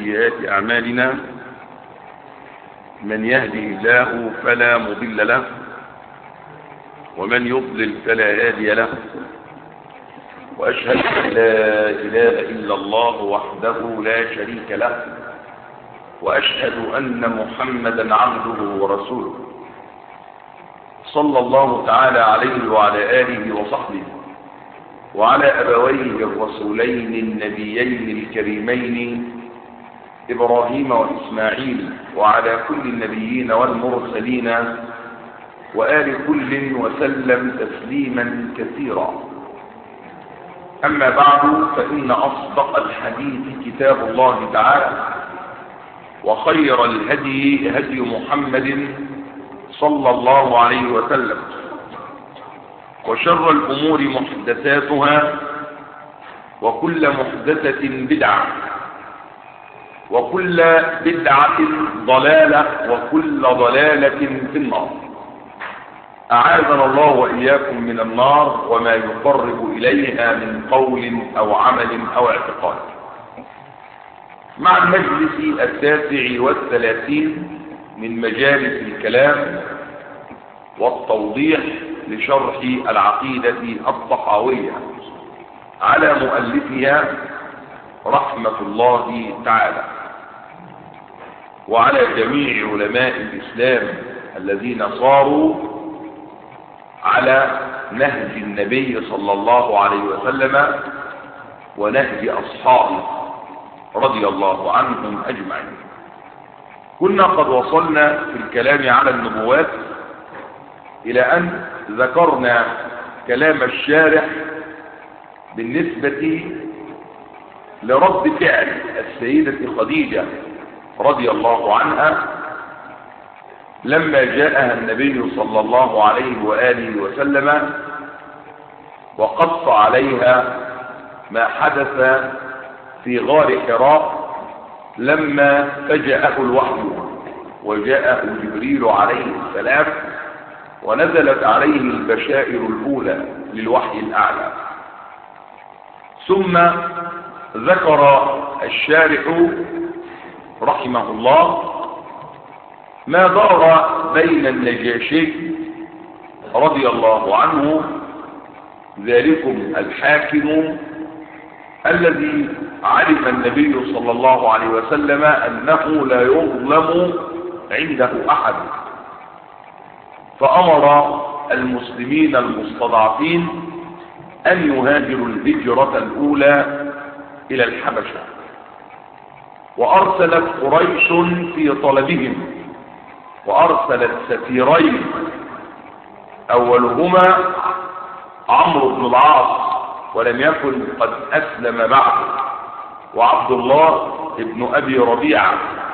وسيئات أعمالنا من يهده الله فلا مضل له ومن يضلل فلا هادي له وأشهد أن لا إله إلا الله وحده لا شريك له وأشهد أن محمدا عبده ورسوله صلى الله تعالى عليه وعلى آله وصحبه وعلى أبويه الرسولين النبيين الكريمين إبراهيم وإسماعيل وعلى كل النبيين والمرسلين وآل كل وسلم تسليما كثيرا أما بعد فإن أصدق الحديث كتاب الله تعالى وخير الهدي هدي محمد صلى الله عليه وسلم وشر الأمور محدثاتها وكل محدثة بدعة وكل بدعة ضلالة وكل ضلالة في النار أعاذنا الله وإياكم من النار وما يقرب إليها من قول أو عمل أو اعتقاد مع المجلس التاسع والثلاثين من مجالس الكلام والتوضيح لشرح العقيدة الطحاوية على مؤلفها رحمة الله تعالى وعلى جميع علماء الإسلام الذين صاروا على نهج النبي صلى الله عليه وسلم ونهج أصحابه رضي الله عنهم أجمعين كنا قد وصلنا في الكلام على النبوات إلى أن ذكرنا كلام الشارح بالنسبة لرد فعل السيدة خديجة رضي الله عنها لما جاءها النبي صلى الله عليه وآله وسلم وقص عليها ما حدث في غار حراء لما فجأه الوحي وجاءه جبريل عليه السلام ونزلت عليه البشائر الأولى للوحي الأعلى ثم ذكر الشارح رحمه الله ما دار بين النجاشي رضي الله عنه ذلكم الحاكم الذي علم النبي صلى الله عليه وسلم أنه لا يظلم عنده أحد فأمر المسلمين المستضعفين أن يهاجروا الهجرة الأولى إلى الحبشة وأرسلت قريش في طلبهم وأرسلت سفيرين أولهما عمرو بن العاص ولم يكن قد أسلم بعد وعبد الله ابن أبي ربيعة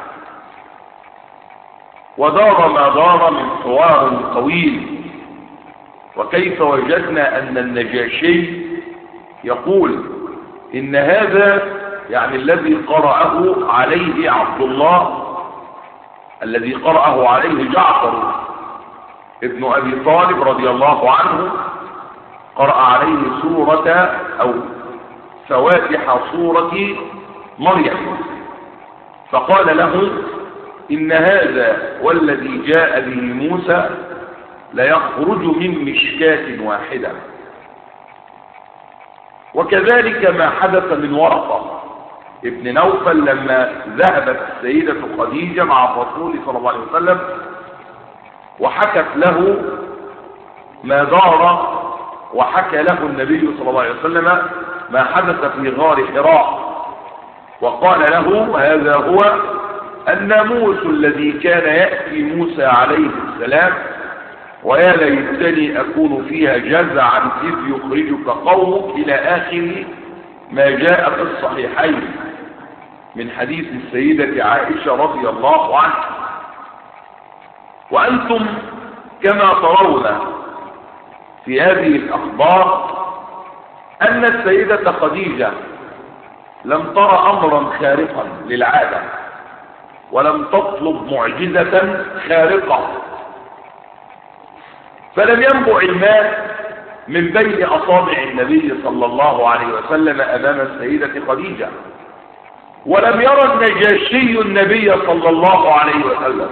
ودار ما دار من حوار طويل وكيف وجدنا أن النجاشي يقول إن هذا يعني الذي قرأه عليه عبد الله الذي قرأه عليه جعفر ابن أبي طالب رضي الله عنه قرأ عليه سورة أو فواتح سورة مريم فقال له إن هذا والذي جاء به موسى ليخرج من مشكاة واحدة وكذلك ما حدث من ورقة ابن نوفل لما ذهبت السيدة خديجة مع الرسول صلى الله عليه وسلم وحكت له ما دار وحكى له النبي صلى الله عليه وسلم ما حدث في غار حراء وقال له هذا هو الناموس الذي كان يأتي موسى عليه السلام ويا ليتني أكون فيها جزعا إذ يخرجك قومك إلى آخر ما جاء في الصحيحين من حديث السيدة عائشة رضي الله عنها وأنتم كما ترون في هذه الأخبار أن السيدة خديجة لم ترى أمرا خارقا للعادة ولم تطلب معجزة خارقة فلم ينبع الماء من بين أصابع النبي صلى الله عليه وسلم أمام السيدة خديجة ولم يرى النجاشي النبي صلى الله عليه وسلم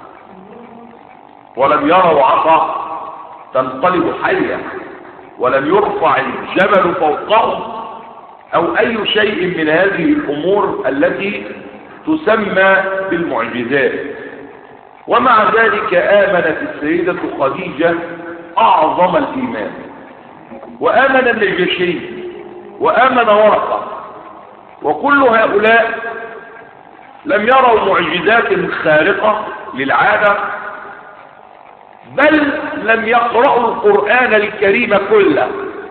ولم يروا عصا تنقلب حية ولم يرفع الجبل فوقهم او اي شيء من هذه الامور التي تسمى بالمعجزات ومع ذلك امنت السيدة خديجة اعظم الايمان وامن النجاشي وامن ورقة وكل هؤلاء لم يروا معجزات خارقة للعادة بل لم يقرأوا القرآن الكريم كله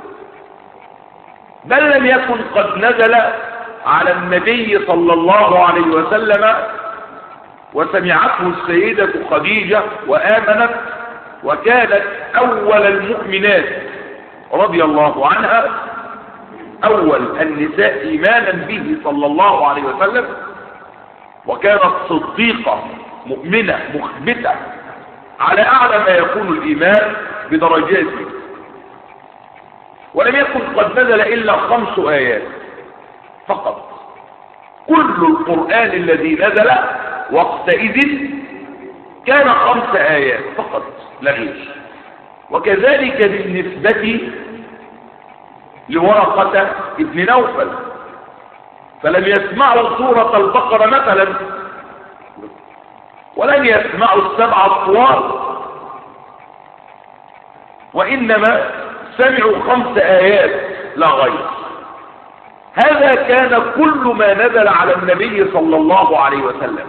بل لم يكن قد نزل على النبي صلى الله عليه وسلم وسمعته السيدة خديجة وآمنت وكانت أول المؤمنات رضي الله عنها أول النساء إيمانا به صلى الله عليه وسلم وكانت صديقة مؤمنة مخبتة على أعلى ما يكون الإيمان بدرجاته ولم يكن قد نزل إلا خمس آيات فقط كل القرآن الذي نزل وقتئذ كان خمس آيات فقط لا غير وكذلك بالنسبة لورقة ابن نوفل فلم يسمعوا سورة البقرة مثلا ولم يسمعوا السبع الطوال وإنما سمعوا خمس آيات لا غير هذا كان كل ما نزل على النبي صلى الله عليه وسلم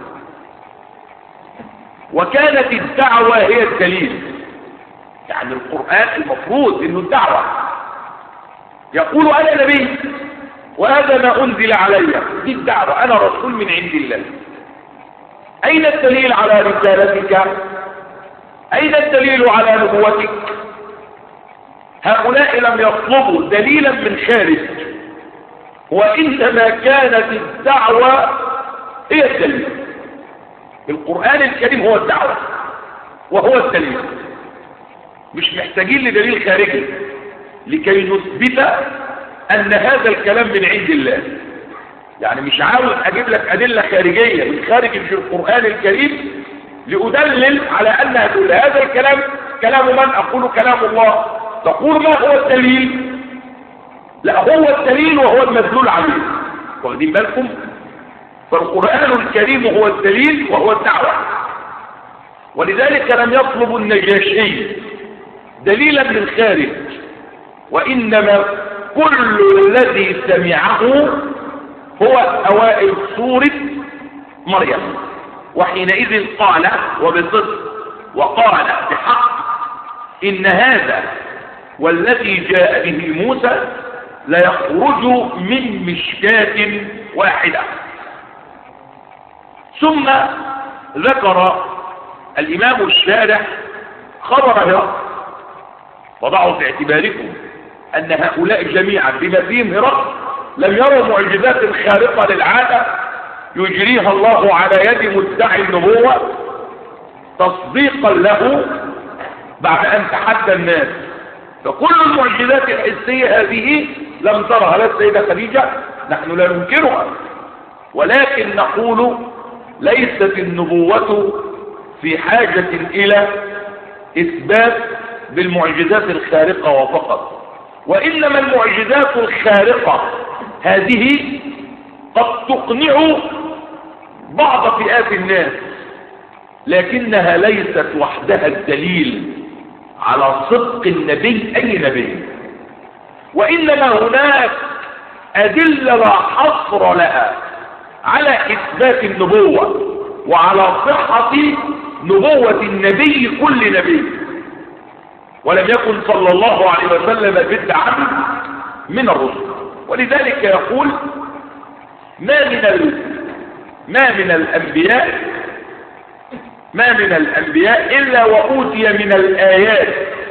وكانت الدعوة هي الدليل يعني القرآن المفروض انه الدعوة يقول انا نبي وهذا ما انزل علي دي الدعوة انا رسول من عند الله اين الدليل على رسالتك اين الدليل على نبوتك هؤلاء لم يطلبوا دليلا من خارج وإنما كانت الدعوة هي الدليل القرآن الكريم هو الدعوة وهو الدليل مش محتاجين لدليل خارجي لكي نثبت أن هذا الكلام من عند الله يعني مش عاوز أجيب لك أدلة خارجية من خارج في القرآن الكريم لأدلل على أن هذا الكلام كلام من أقول كلام الله تقول ما هو الدليل لا هو الدليل وهو المدلول عليه واخدين بالكم فالقرآن الكريم هو الدليل وهو الدعوة ولذلك لم يطلب النجاشي دليلا من خارج وإنما كل الذي سمعه هو أوائل سورة مريم وحينئذ قال وبصدق وقال بحق إن هذا والذي جاء به موسى ليخرج من مشكاة واحدة ثم ذكر الإمام الشارح خبر هرقل وضعوا في اعتباركم أن هؤلاء جميعا بما فيهم هرقل لم يروا معجزات خارقة للعادة يجريها الله على يد مدعي النبوة تصديقا له بعد أن تحدى الناس فكل المعجزات الحسية هذه لم ترها لا السيدة خديجة نحن لا ننكرها ولكن نقول ليست النبوة في حاجة إلى إثبات بالمعجزات الخارقة وفقط وإنما المعجزات الخارقة هذه قد تقنع بعض فئات الناس لكنها ليست وحدها الدليل على صدق النبي أي نبي وإنما هناك أدلة لا حصر لها على إثبات النبوة وعلى صحة نبوة النبي كل نبي ولم يكن صلى الله عليه وسلم بدعا من الرسل ولذلك يقول ما من ال... ما من الأنبياء ما من الأنبياء إلا وأوتي من الآيات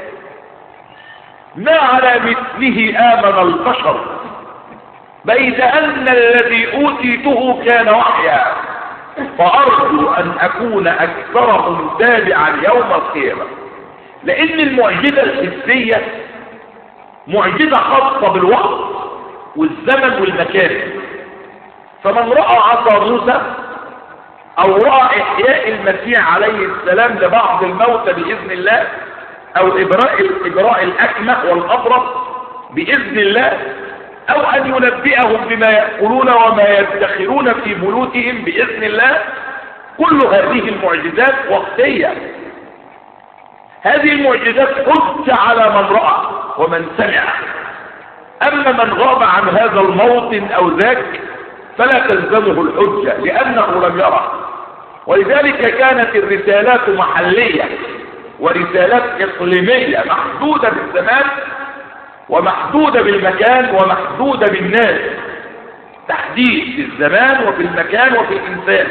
ما على مثله آمن البشر بيد أن الذي أوتيته كان وحيا فأرجو أن أكون أكثرهم تابعا يوم القيامة لأن المعجزة الحسية معجزة خاصة بالوقت والزمن والمكان فمن رأى عصا موسى او رأى احياء المسيح عليه السلام لبعض الموتى بإذن الله او ابراء الاجراء الاكمه والابرص باذن الله او ان ينبئهم بما يأكلون وما يدخرون في بيوتهم باذن الله كل هذه المعجزات وقتية هذه المعجزات حج على من رأى ومن سمع اما من غاب عن هذا الموطن او ذاك فلا تلزمه الحجة لانه لم يرى ولذلك كانت الرسالات محلية ورسالات إقليمية محدودة بالزمان ومحدودة بالمكان ومحدودة بالناس تحديد في الزمان وفي المكان وفي الإنسان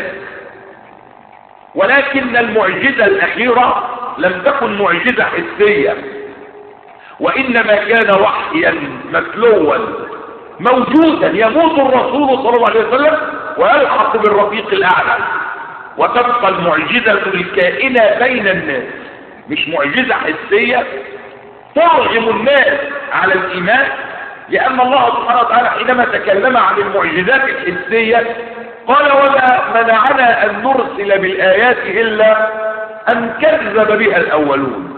ولكن المعجزة الأخيرة لم تكن معجزة حسية وإنما كان وحيا متلوا موجودا يموت الرسول صلى الله عليه وسلم ويلحق بالرفيق الأعلى وتبقى المعجزة الكائنة بين الناس مش معجزة حسية ترغم الناس على الإيمان لأن الله سبحانه وتعالى حينما تكلم عن المعجزات الحسية قال وما منعنا أن نرسل بالآيات إلا أن كذب بها الأولون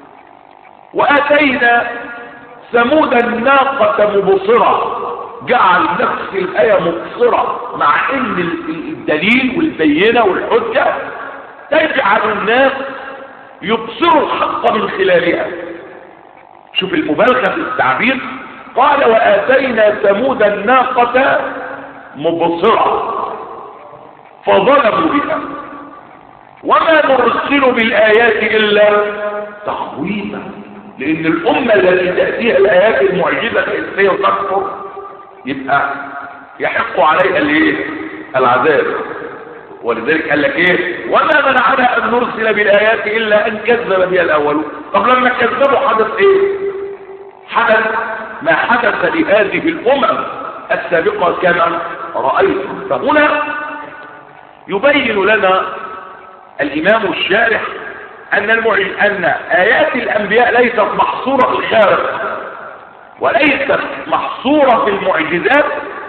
وآتينا ثمود الناقة مبصرة جعل نفس الآية مبصرة مع ان الدليل والبينة والحجة تجعل الناس يبصروا الحق من خلالها شوف المبالغة في التعبير قال وآتينا ثمود الناقة مبصرة فظلموا بها وما نرسل بالآيات إلا تخويفا لأن الأمة التي تأتيها الآيات المعجزة الإنسية وتكفر يبقى يحق عليها الايه العذاب ولذلك قال لك ايه وما منعنا ان نرسل بالايات الا ان كذب بها الاولون طب لما كذبوا حدث ايه حدث ما حدث لهذه الامم السابقه كما رايتم فهنا يبين لنا الامام الشارح ان المعجز ان ايات الانبياء ليست محصوره في الخارق وليست محصورة في المعجزات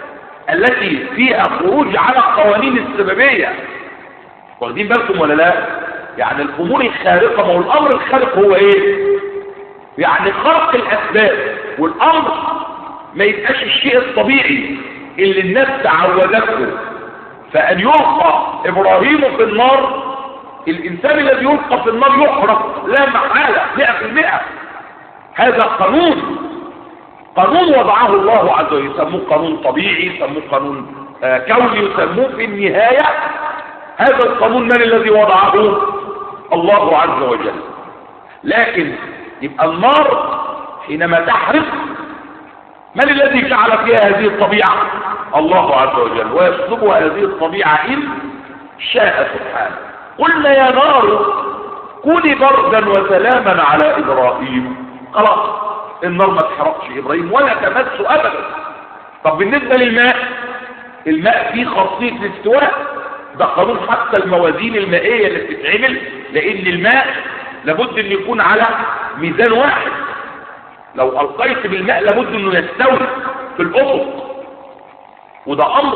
التي فيها خروج على القوانين السببية واخدين بالكم ولا لا يعني الامور الخارقة ما هو الامر الخارق هو ايه يعني خرق الاسباب والامر ما يبقاش الشيء الطبيعي اللي الناس تعودته فان يلقى ابراهيم في النار الانسان الذي يلقى في النار يحرق لا محالة مئة في المئة هذا قانون قانون وضعه الله عز وجل يسموه قانون طبيعي يسموه قانون آه كوني يسموه في النهاية هذا القانون من الذي وضعه الله عز وجل لكن يبقى النار حينما تحرق من الذي جعل فيها هذه الطبيعة الله عز وجل ويسلبها هذه الطبيعة إن شاء سبحانه قلنا يا نار كوني بردا وسلاما على إبراهيم خلاص النار ما تحرقش ابراهيم ولا تمسه ابدا طب بالنسبة للماء الماء فيه خاصية الاستواء ده قانون حتى الموازين المائية اللي بتتعمل لان الماء لابد ان يكون على ميزان واحد لو القيت بالماء لابد انه يستوي في الافق وده امر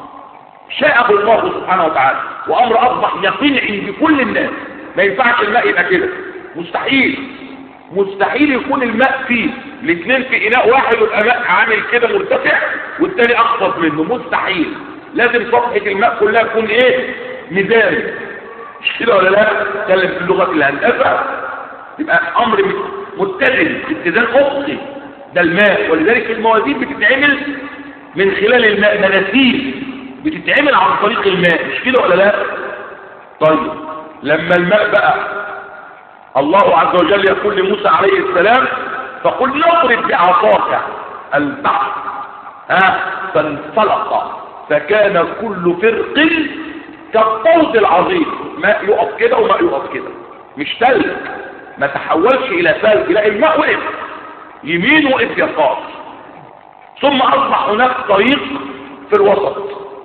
شاءه الله سبحانه وتعالى وامر اصبح يقين عند كل الناس ما ينفعش الماء يبقى كده مستحيل مستحيل يكون الماء فيه الاثنين في اناء واحد ويبقى ماء عامل كده مرتفع والتاني اخفض منه مستحيل لازم صفحة الماء كلها تكون ايه ميزان مش كده ولا لا تكلم في لغة الهندسة يبقى امر متزن اتزان افقي ده الماء ولذلك الموازين بتتعمل من خلال الماء مناسيب بتتعمل عن طريق الماء مش كده ولا لا طيب لما الماء بقى الله عز وجل يقول لموسى عليه السلام فقل نضرب بعصاك البحر ها فانفلق فكان كل فرق كالطود العظيم ماء يقف كده وماء يقف كده مش تلج ما تحولش الى ثلج لا الماء وقف يمين وقف يسار ثم اصبح هناك طريق في الوسط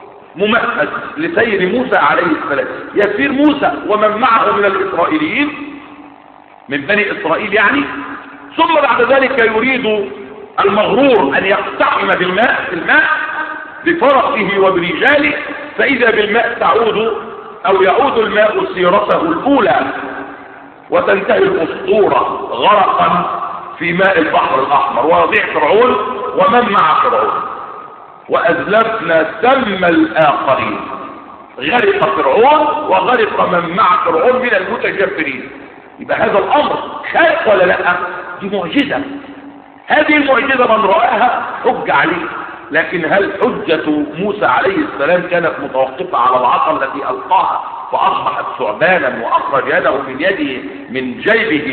ممهد لسير موسى عليه السلام يسير موسى ومن معه من الاسرائيليين من بني إسرائيل يعني ثم بعد ذلك يريد المغرور أن يقتحم بالماء في الماء بفرسه وبرجاله فإذا بالماء تعود أو يعود الماء سيرته الأولى وتنتهي الأسطورة غرقا في ماء البحر الأحمر ويضيع فرعون ومن مع فرعون وأزلفنا ثم الآخرين غرق فرعون وغرق من مع فرعون من المتجبرين يبقى هذا الأمر خارق ولا لا دي معجزة هذه المعجزة من رآها حج عليه لكن هل حجة موسى عليه السلام كانت متوقفة على العصا التي ألقاها فأصبحت ثعبانا وأخرج يده من يده من جيبه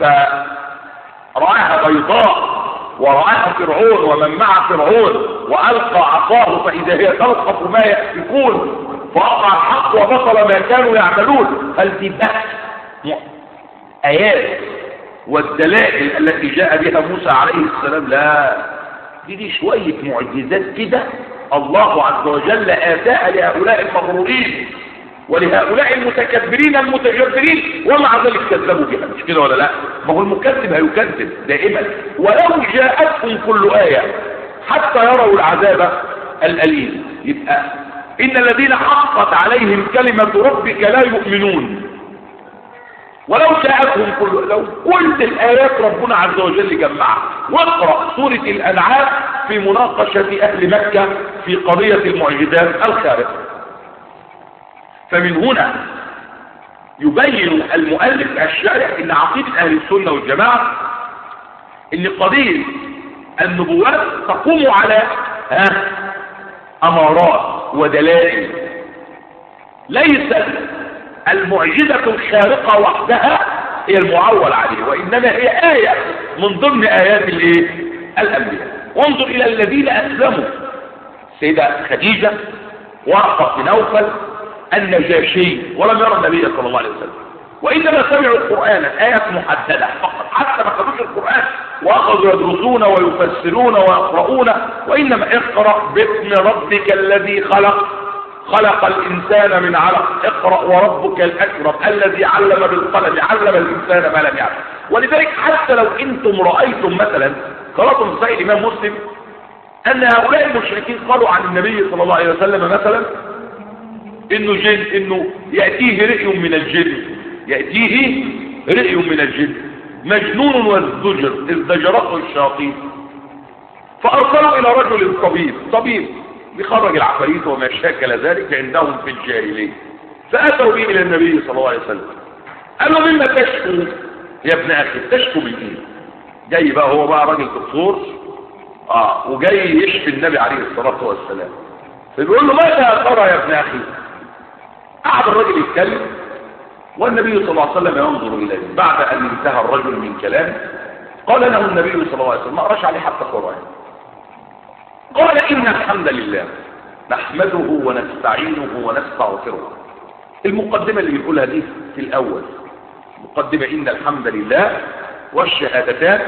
فرآها بيضاء ورآها فرعون ومن مع فرعون وألقى عصاه فإذا هي تلقف ما يأفكون فوقع الحق وبطل ما كانوا يعملون هل دي بس آيات والدلائل التي جاء بها موسى عليه السلام لا دي, دي شوية معجزات كده الله عز وجل آتاها لهؤلاء المغرورين ولهؤلاء المتكبرين المتجبرين ومع ذلك كذبوا بها مش كده ولا لا ما هو المكذب هيكذب دائما ولو جاءتهم كل آية حتى يروا العذاب الأليم يبقى إن الذين حقت عليهم كلمة ربك لا يؤمنون ولو جاءتهم كل لو كل الآيات ربنا عز وجل جمعها واقرأ سورة الأنعام في مناقشة أهل مكة في قضية المعجزات الخارقة فمن هنا يبين المؤلف الشارح ان عقيدة اهل السنة والجماعة ان قضية النبوات تقوم على ها امارات ودلائل ليست المعجزة الخارقة وحدها هي المعول عليه وانما هي آية من ضمن ايات الايه الانبياء وانظر الى الذين اسلموا سيدة خديجة ورقة بن نوفل النجاشي ولم يرى النبي صلى الله عليه وسلم وإنما سمعوا القرآن آيات محددة فقط حتى ما خدوش القرآن وأخذوا يدرسون ويفسرون ويقرؤون وإنما اقرأ باسم ربك الذي خلق خلق الإنسان من علق اقرأ وربك الأكرم الذي علم بالقلم علم الإنسان ما لم يعلم ولذلك حتى لو أنتم رأيتم مثلا قرأتم في صحيح الإمام مسلم أن هؤلاء المشركين قالوا عن النبي صلى الله عليه وسلم مثلا انه جن انه يأتيه رئي من الجن يأتيه رئي من الجن مجنون والزجر ازدجرته الشياطين فارسلوا الى رجل طبيب طبيب بيخرج العفاريت وما شاكل ذلك عندهم في الجاهليه فاتوا به الى النبي صلى الله عليه وسلم قال له مما تشكو يا ابن اخي تشكو من ايه جاي بقى هو بقى راجل دكتور اه وجاي يشفي النبي عليه الصلاه والسلام فبيقول له ماذا ترى يا ابن اخي قعد الرجل يتكلم والنبي صلى الله عليه وسلم ينظر إليه بعد أن انتهى الرجل من كلامه قال له النبي صلى الله عليه وسلم ما أرش عليه حتى قرآن قال إن الحمد لله نحمده ونستعينه ونستغفره المقدمة اللي بيقولها دي في الأول مقدمة إن الحمد لله والشهادتان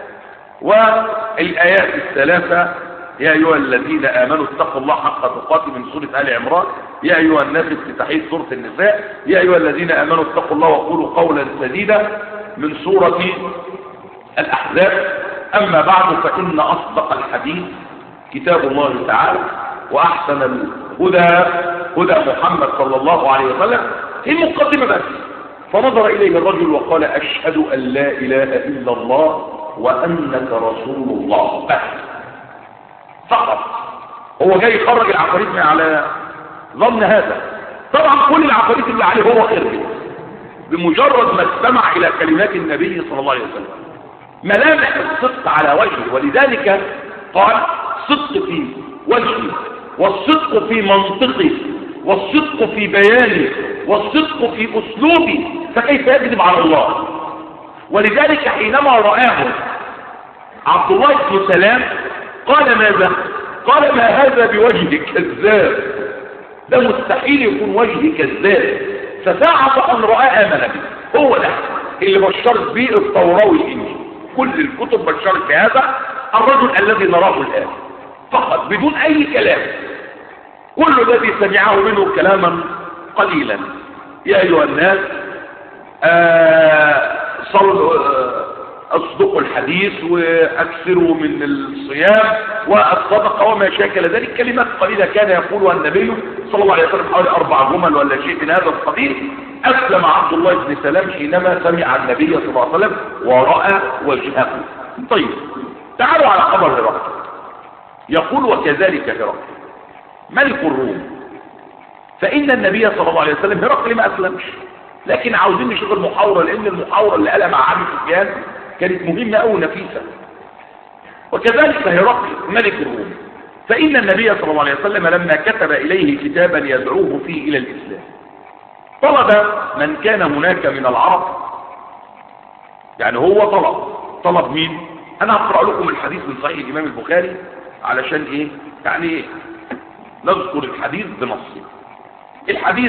والآيات الثلاثة يا أيها الذين آمنوا اتقوا الله حق تقاته من سورة آل عمران يا أيها الناس افتتاحية سورة النساء يا أيها الذين آمنوا اتقوا الله وقولوا قولا سديدا من سورة الأحزاب أما بعد فإن أصدق الحديث كتاب الله تعالى وأحسن الهدى هدى محمد صلى الله عليه وسلم هي المقدمة بس فنظر إليه الرجل وقال أشهد أن لا إله إلا الله وأنك رسول الله بس فقط هو جاي يخرج العفاريت من على ظن هذا طبعا كل العفاريت اللي عليه هو خرج بمجرد ما استمع الى كلمات النبي صلى الله عليه وسلم ملامح الصدق على وجهه ولذلك قال صدق في وجهي والصدق في منطقي والصدق في بياني والصدق في اسلوبي فكيف يكذب على الله ولذلك حينما رآه عبد الله بن سلام قال ماذا قال ما هذا بوجه كذاب ده مستحيل يكون وجه كذاب فساعة أن رأى آمن به هو ده اللي بشرت به التوراة والإنجيل كل الكتب بشرت بهذا الرجل الذي نراه الآن فقط بدون أي كلام كل الذي سمعه منه كلاما قليلا يا أيها الناس آه صلوا آه اصدقوا الحديث واكثروا من الصيام والصدقه وما شاكل ذلك كلمات قليله كان يقولها النبي صلى الله عليه وسلم حوالي اربع جمل ولا شيء من هذا القبيل اسلم عبد الله بن سلام حينما سمع النبي صلى الله عليه وسلم وراى وجهه طيب تعالوا على خبر هرقل يقول وكذلك هرقل ملك الروم فان النبي صلى الله عليه وسلم هرقل ما اسلمش لكن عاوزين نشوف المحاورة لان المحاورة اللي قالها مع عبد سفيان كانت مهمة او نفيسة وكذلك هرقل ملك الروم فإن النبي صلى الله عليه وسلم لما كتب إليه كتابا يدعوه فيه إلى الإسلام طلب من كان هناك من العرب يعني هو طلب طلب مين أنا هقرأ لكم الحديث من صحيح الإمام البخاري علشان إيه يعني نذكر الحديث بنصه الحديث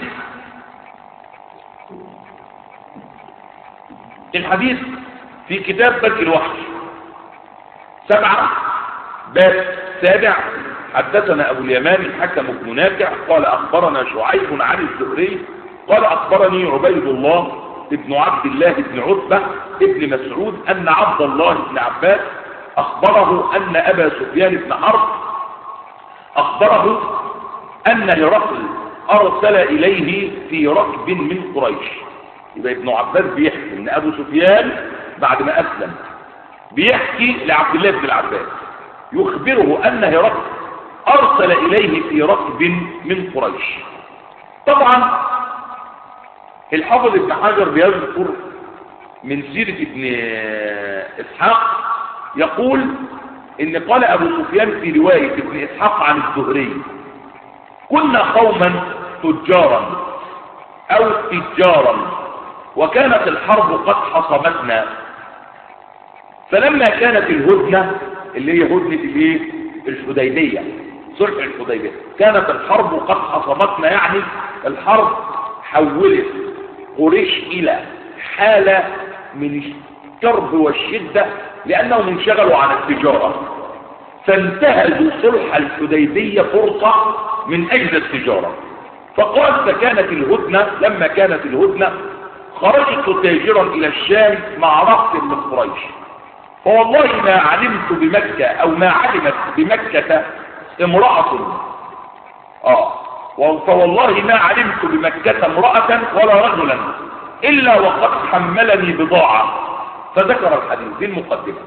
الحديث في كتاب بدء الوحي سبعة باب سابع حدثنا أبو اليمان الحكم بن نافع قال أخبرنا شعيب عن الزهري قال أخبرني عبيد الله ابن عبد الله بن عتبة ابن مسعود أن عبد الله بن عباس أخبره أن أبا سفيان بن حرب أخبره أن هرقل أرسل إليه في ركب من قريش يبقى ابن عباس بيحكي ان ابو سفيان بعد ما اسلم بيحكي لعبد الله بن العباس يخبره ان هرقل ارسل اليه في ركب من قريش طبعا الحافظ ابن حجر بيذكر من سيرة ابن اسحاق يقول ان قال ابو سفيان في رواية ابن اسحاق عن الزهري كنا قوما تجارا او تجارا وكانت الحرب قد حصمتنا فلما كانت الهدنة اللي هي هدنة الايه الحديبية صلح الحديبية كانت الحرب قد حصمتنا يعني الحرب حولت قريش الى حالة من الكرب والشدة لانهم انشغلوا عن التجارة فانتهزوا صلح الحديبية فرصة من اجل التجارة فقال فكانت الهدنة لما كانت الهدنة خرجت تاجرا الى الشام مع رهط من قريش فوالله ما علمت بمكة او ما علمت بمكة امرأة اه فوالله ما علمت بمكة امرأة ولا رجلا الا وقد حملني بضاعة فذكر الحديث دي المقدمة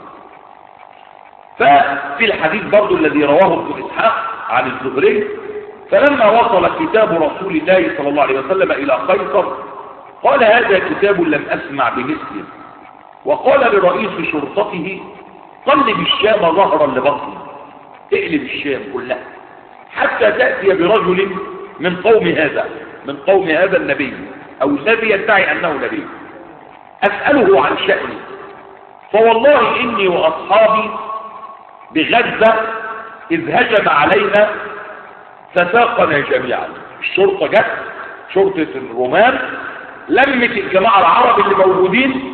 ففي الحديث برضو الذي رواه ابن اسحاق عن الزهري فلما وصل كتاب رسول الله صلى الله عليه وسلم الى قيصر قال هذا كتاب لم أسمع بمثله وقال لرئيس شرطته قلب الشام ظهرا لبطن اقلب الشام كلها حتى تأتي برجل من قوم هذا من قوم هذا النبي أو الذي يدعي أنه نبي أسأله عن شأني فوالله إني وأصحابي بغزة إذ هجم علينا فساقنا جميعا الشرطة جت شرطة الرومان لمت الجماعة العرب اللي موجودين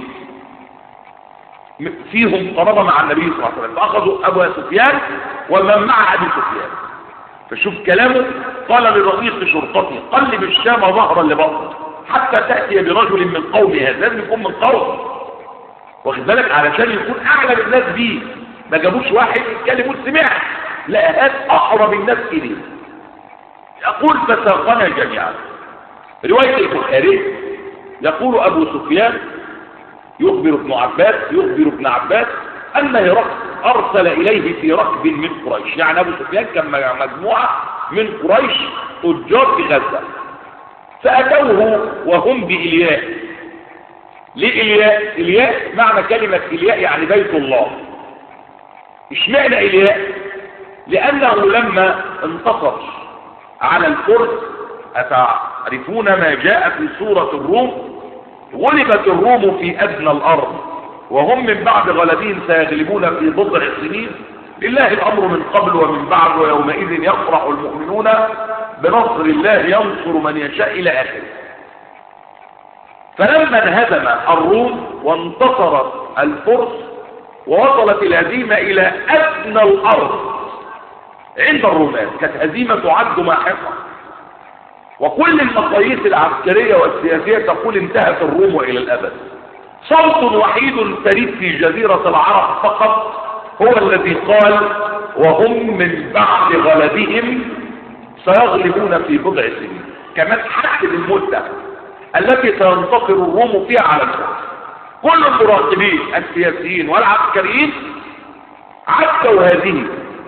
فيهم قرابة مع النبي صلى الله عليه وسلم فأخذوا أبو سفيان ومن مع أبي سفيان فشوف كلامه قال لرئيس شرطته قلب الشام ظهرا لبطن حتى تأتي برجل من قوم هذا لازم يكون من قوم واخد بالك علشان يكون أعلم الناس بيه ما جابوش واحد يتكلم سمع لا هات أقرب الناس إليه يقول فساقنا جميعا رواية البخاري يقول أبو سفيان يخبر ابن عباس يخبر ابن عباس أن هرقل أرسل إليه في ركب من قريش يعني أبو سفيان كان مجموعة من قريش تجار في غزة فأتوه وهم بإلياء ليه إلياء؟ إلياء معنى كلمة إلياء يعني بيت الله اشمعنى إلياء؟ لأنه لما انتصر على الفرس أتعرفون ما جاء في سورة الروم غلبت الروم في أدنى الأرض وهم من بعد غلبهم سيغلبون في بضع سنين لله الأمر من قبل ومن بعد ويومئذ يفرح المؤمنون بنصر الله ينصر من يشاء إلى آخره فلما انهزم الروم وانتصرت الفرس ووصلت الهزيمة إلى أدنى الأرض عند الرومان كانت هزيمة تعد ماحقة وكل المقاييس العسكرية والسياسية تقول انتهت الروم إلى الأبد صوت وحيد فريد في جزيرة العرب فقط هو الذي قال وهم من بعد غلبهم سيغلبون في بضع سنين كمان حدد المدة التي سينتصر الروم فيها على الفرس كل المراقبين السياسيين والعسكريين عدوا هذه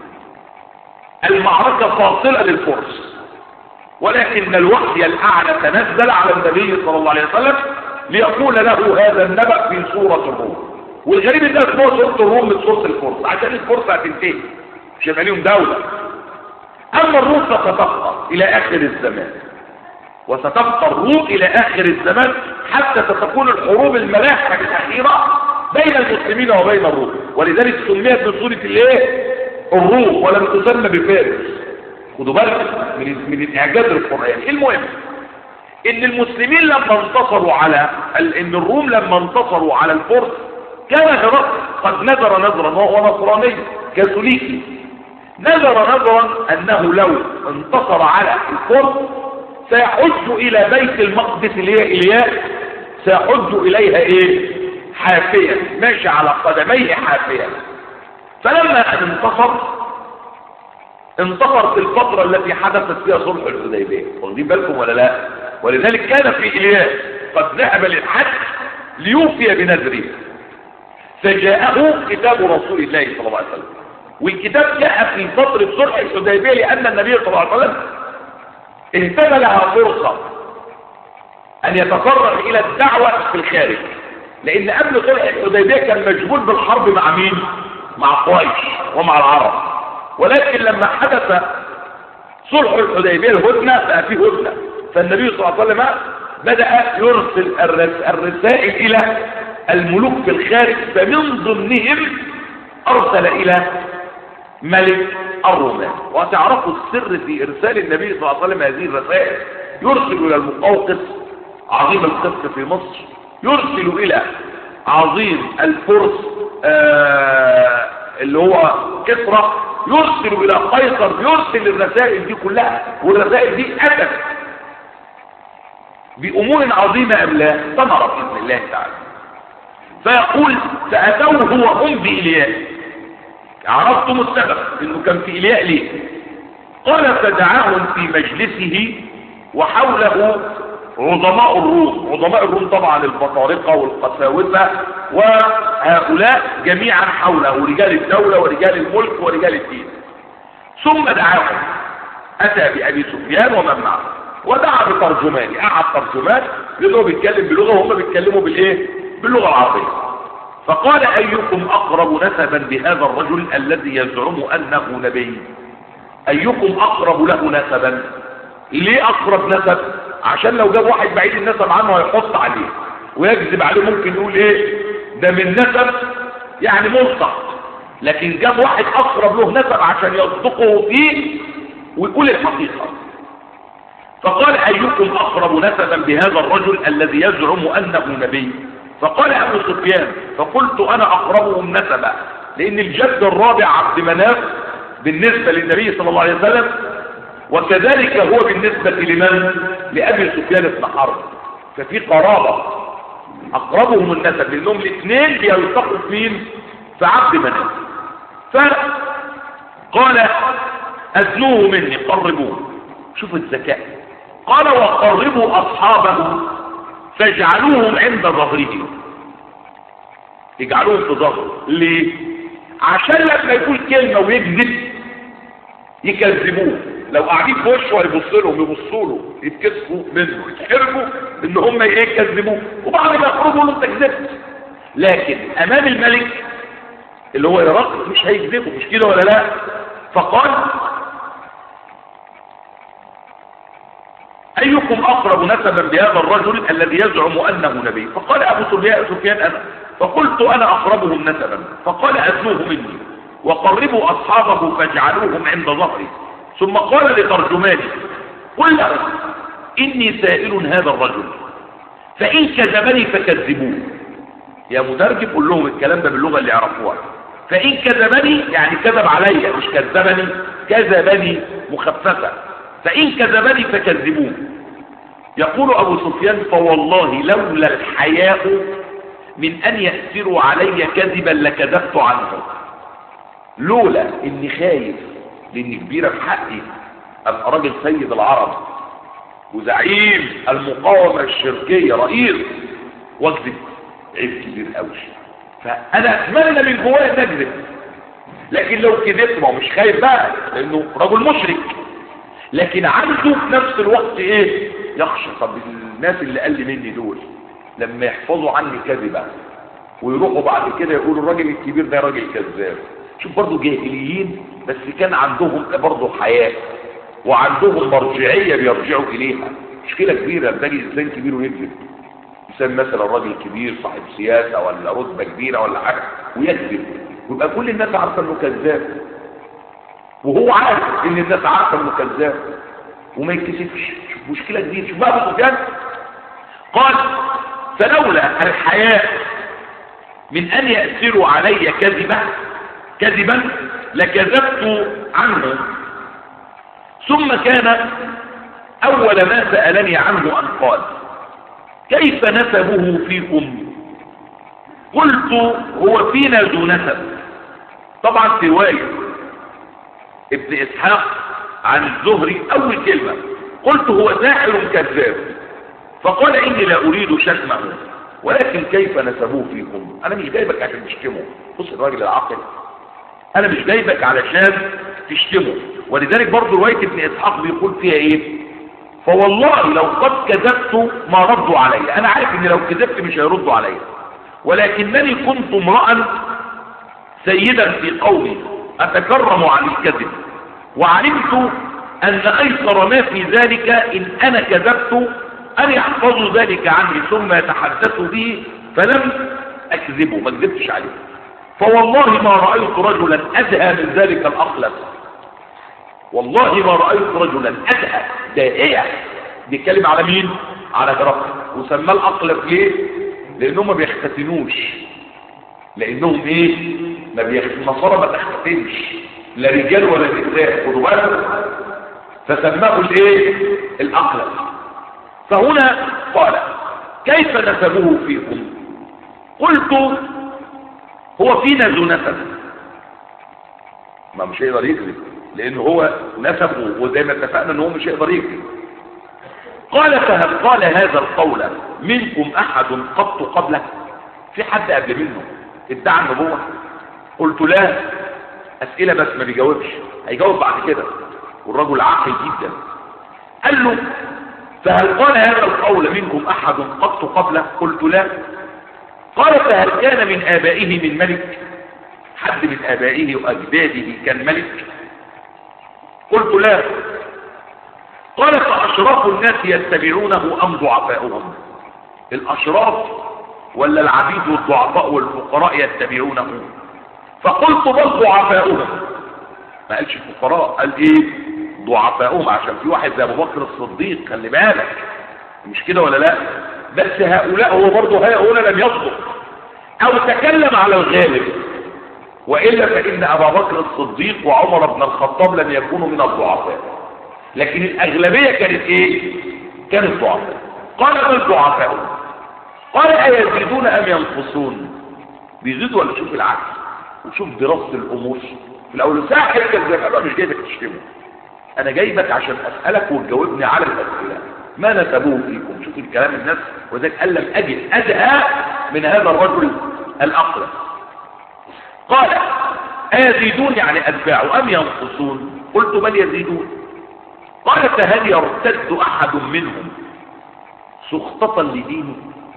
المعركة فاصلة للفرس ولكن الوحي الأعلى تنزل على النبي صلى الله عليه وسلم ليقول له هذا النبأ في سورة الروم والغريب ان اسمه سورة الروم من سورة الفرس عشان الفرس هتنتهي مش هيبقى ليهم دولة اما الروم فتتبقى الى اخر الزمان وستبقى الروم الى اخر الزمان حتى ستكون الحروب الملاحمة الاخيرة بين المسلمين وبين الروم ولذلك سميت بسورة الايه الروم ولم تسمى بفارس خدوا بالك من من الاعجاز القراني المهم ان المسلمين لما انتصروا على ان الروم لما انتصروا على الفرس كان هرقل قد نذر نذرا وهو نصراني كاثوليكي نذر نذرا انه لو انتصر على الفرس سيحج الى بيت المقدس اللي هي الياء سيحج اليها ايه حافيا ماشي على قدميه حافيا فلما ان انتصر انتصر في الفترة التي حدثت فيها صلح الحديبية واخدين بالكم ولا لا ولذلك كان في إلياس قد ذهب للحج ليوفي بنذره فجاءه كتاب رسول الله صلى الله عليه وسلم والكتاب جاء في فترة صلح الحديبية لأن النبي صلى الله عليه وسلم اهتم لها فرصة أن يتفرغ إلى الدعوة في الخارج لأن قبل صلح الحديبية كان مشغول بالحرب مع مين؟ مع قريش ومع العرب ولكن لما حدث صلح الحديبية الهدنة بقى فيه هدنة فالنبي صلى الله عليه وسلم بدأ يرسل الرسائل إلى الملوك في الخارج فمن ضمنهم أرسل إلى ملك الرومان وتعرفوا السر في إرسال النبي صلى الله عليه وسلم هذه الرسائل يرسل إلى المقوقس عظيم القبط في مصر يرسل إلى عظيم الفرس آه اللي هو كسرى يرسل إلى قيصر يرسل الرسائل دي كلها والرسائل دي أتت بأمور عظيمة أم لا ثمرة بإذن الله تعالى فيقول فأتوه هو هم بإلياء عرفتم السبب انه كان في إلياء ليه قال فدعاهم في مجلسه وحوله عظماء الروم عظماء الروم طبعا البطارقة والقساوسة وهؤلاء جميعا حوله رجال الدولة ورجال الملك ورجال الدين ثم دعاهم أتى بأبي سفيان ومن معه ودعا بترجمان قعد ترجمان لأنه بيتكلم بلغة وهم بيتكلموا بالإيه باللغة العربية فقال أيكم أقرب نسبا بهذا الرجل الذي يزعم أنه نبي أيكم أقرب له نسبا ليه أقرب نسب عشان لو جاب واحد بعيد النسب عنه هيحط عليه ويكذب عليه ممكن يقول ايه ده من نسب يعني ملصق لكن جاب واحد اقرب له نسب عشان يصدقه فيه ويقول الحقيقة فقال ايكم اقرب نسبا بهذا الرجل الذي يزعم انه نبي فقال ابو سفيان فقلت انا اقربهم نسبا لان الجد الرابع عبد مناف بالنسبة للنبي صلى الله عليه وسلم وكذلك هو بالنسبة لمن لأبي سفيان بن حرب ففي قرابة أقربهم النسب لأنهم الاثنين بيلتقوا فين في عبد مناف فقال أذنوه مني قربوه شوف الذكاء قال وقربوا أصحابه فاجعلوهم عند ظهره يجعلوهم في ظهره ليه عشان لما يقول كلمة ويكذب يكذبوه لو قاعدين في وشه هيبصوا لهم يبصوا له يتكسفوا منه يتحرجوا ان هم ايه يكذبوه وبعد ما يخرجوا له انت كذبت لكن امام الملك اللي هو يرق مش هيكذبه مش كده ولا لا فقال ايكم اقرب نسبا بهذا الرجل الذي يزعم انه نبي فقال ابو سفيان انا فقلت انا اقربهم نسبا فقال اتلوه مني وقربوا اصحابه فاجعلوهم عند ظهري ثم قال لترجماني قل له إني سائل هذا الرجل فإن كذبني فكذبوه يا مترجم قل لهم الكلام ده باللغة اللي يعرفوها فإن كذبني يعني كذب علي مش كذبني كذبني مخففة فإن كذبني فكذبوه يقول أبو سفيان فوالله لولا الحياء من أن يأسروا علي كذبا لكذبت عنه لولا إني خايف لأني كبيرة في حقي أبقى راجل سيد العرب وزعيم المقاومة الشركية رئيس واكذب عيب كبير قوي فأنا أتمنى من جوايا أن أكذب لكن لو كذبت ما هو مش خايف بقى لأنه رجل مشرك لكن عنده في نفس الوقت إيه يخشى طب الناس اللي قال لي مني دول لما يحفظوا عني كذبة ويروحوا بعد كده يقولوا الراجل الكبير ده راجل كذاب شوف برضه جاهليين بس كان عندهم برضه حياة وعندهم مرجعية بيرجعوا إليها مشكلة كبيرة تلاقي إنسان كبير ويكذب إنسان مثلا راجل كبير صاحب سياسة ولا رتبة كبيرة ولا حاجة ويكذب ويبقى كل الناس عارفة إنه كذاب وهو عارف إن الناس عارفة إنه كذاب وما يتكسفش شوف مشكلة كبيرة شوف بقى أبو سفيان قال فلولا الحياء من أن يأسروا علي كذبا كذبا لكذبت عنه ثم كان أول ما سألني عنه أن قال كيف نسبه فيكم قلت هو فينا ذو نسب طبعا في رواية ابن إسحاق عن الزهري أول كلمة قلت هو ساحر كذاب فقال إني لا أريد شتمه ولكن كيف نسبوه فيكم أنا مش جايبك عشان تشتمه بص الراجل العاقل أنا مش جايبك علشان تشتمه ولذلك برضو رواية ابن إسحاق بيقول فيها إيه فوالله لو قد كذبت ما ردوا علي أنا عارف إن لو كذبت مش هيردوا علي ولكنني كنت امرأ سيدا في قومي أتكرم عن الكذب وعلمت أن أيسر ما في ذلك إن أنا كذبت أن يحفظوا ذلك عني ثم يتحدثوا به فلم أكذبه ما كذبتش عليه فوالله ما رأيت رجلا أدهى من ذلك الأخلص والله ما رأيت رجلا أدهى دائية بيتكلم على مين على هرقل وسماه الأقلب ليه لأنهم ما بيختتنوش لأنهم إيه ما بيخ... النصارى ما تختتنش لا رجال ولا نساء خدوا بالكم فسماه الايه الأقلب فهنا قال كيف نسبه فيكم قلت هو فينا ذو نسب ما مش هيقدر يكذب لان هو نسبه وزي ما اتفقنا ان هو مش هيقدر يكذب قال فهل قال هذا القول منكم احد قط قبله في حد قبل منه ادعى النبوه قلت لا اسئله بس ما بيجاوبش هيجاوب بعد كده والرجل عاقل جدا قال له فهل قال هذا القول منكم احد قط قبله قلت لا قال فهل كان من آبائه من ملك حد من آبائه وأجداده كان ملك قلت لا قال فأشراف الناس يتبعونه أم ضعفاؤهم الأشراف ولا العبيد والضعفاء والفقراء يتبعونه فقلت بل ضعفاؤهم ما قالش الفقراء قال ايه ضعفاؤهم عشان في واحد زي ابو بكر الصديق خلي بالك مش كده ولا لا بس هؤلاء هو برضه هؤلاء لم يصدق او تكلم على الغالب وإلا فإن أبا بكر الصديق وعمر بن الخطاب لم يكونوا من الضعفاء لكن الأغلبية كانت إيه كانت ضعفاء قال بل ضعفاء قال أيزيدون أم ينقصون بيزيدوا ولا شوف العكس وشوف دراسة الأمور في الأول ساحر كذاب أنا مش جايبك تشتمه أنا جايبك عشان أسألك وتجاوبني على الأسئلة ما نسبوه فيكم شوف الكلام الناس وذلك قال لم أجد أدهى من هذا الرجل الأقلم قال أيزيدون يعني أتباع أم ينقصون قلت بل يزيدون قال فهل يرتد أحد منهم سخطة لدينه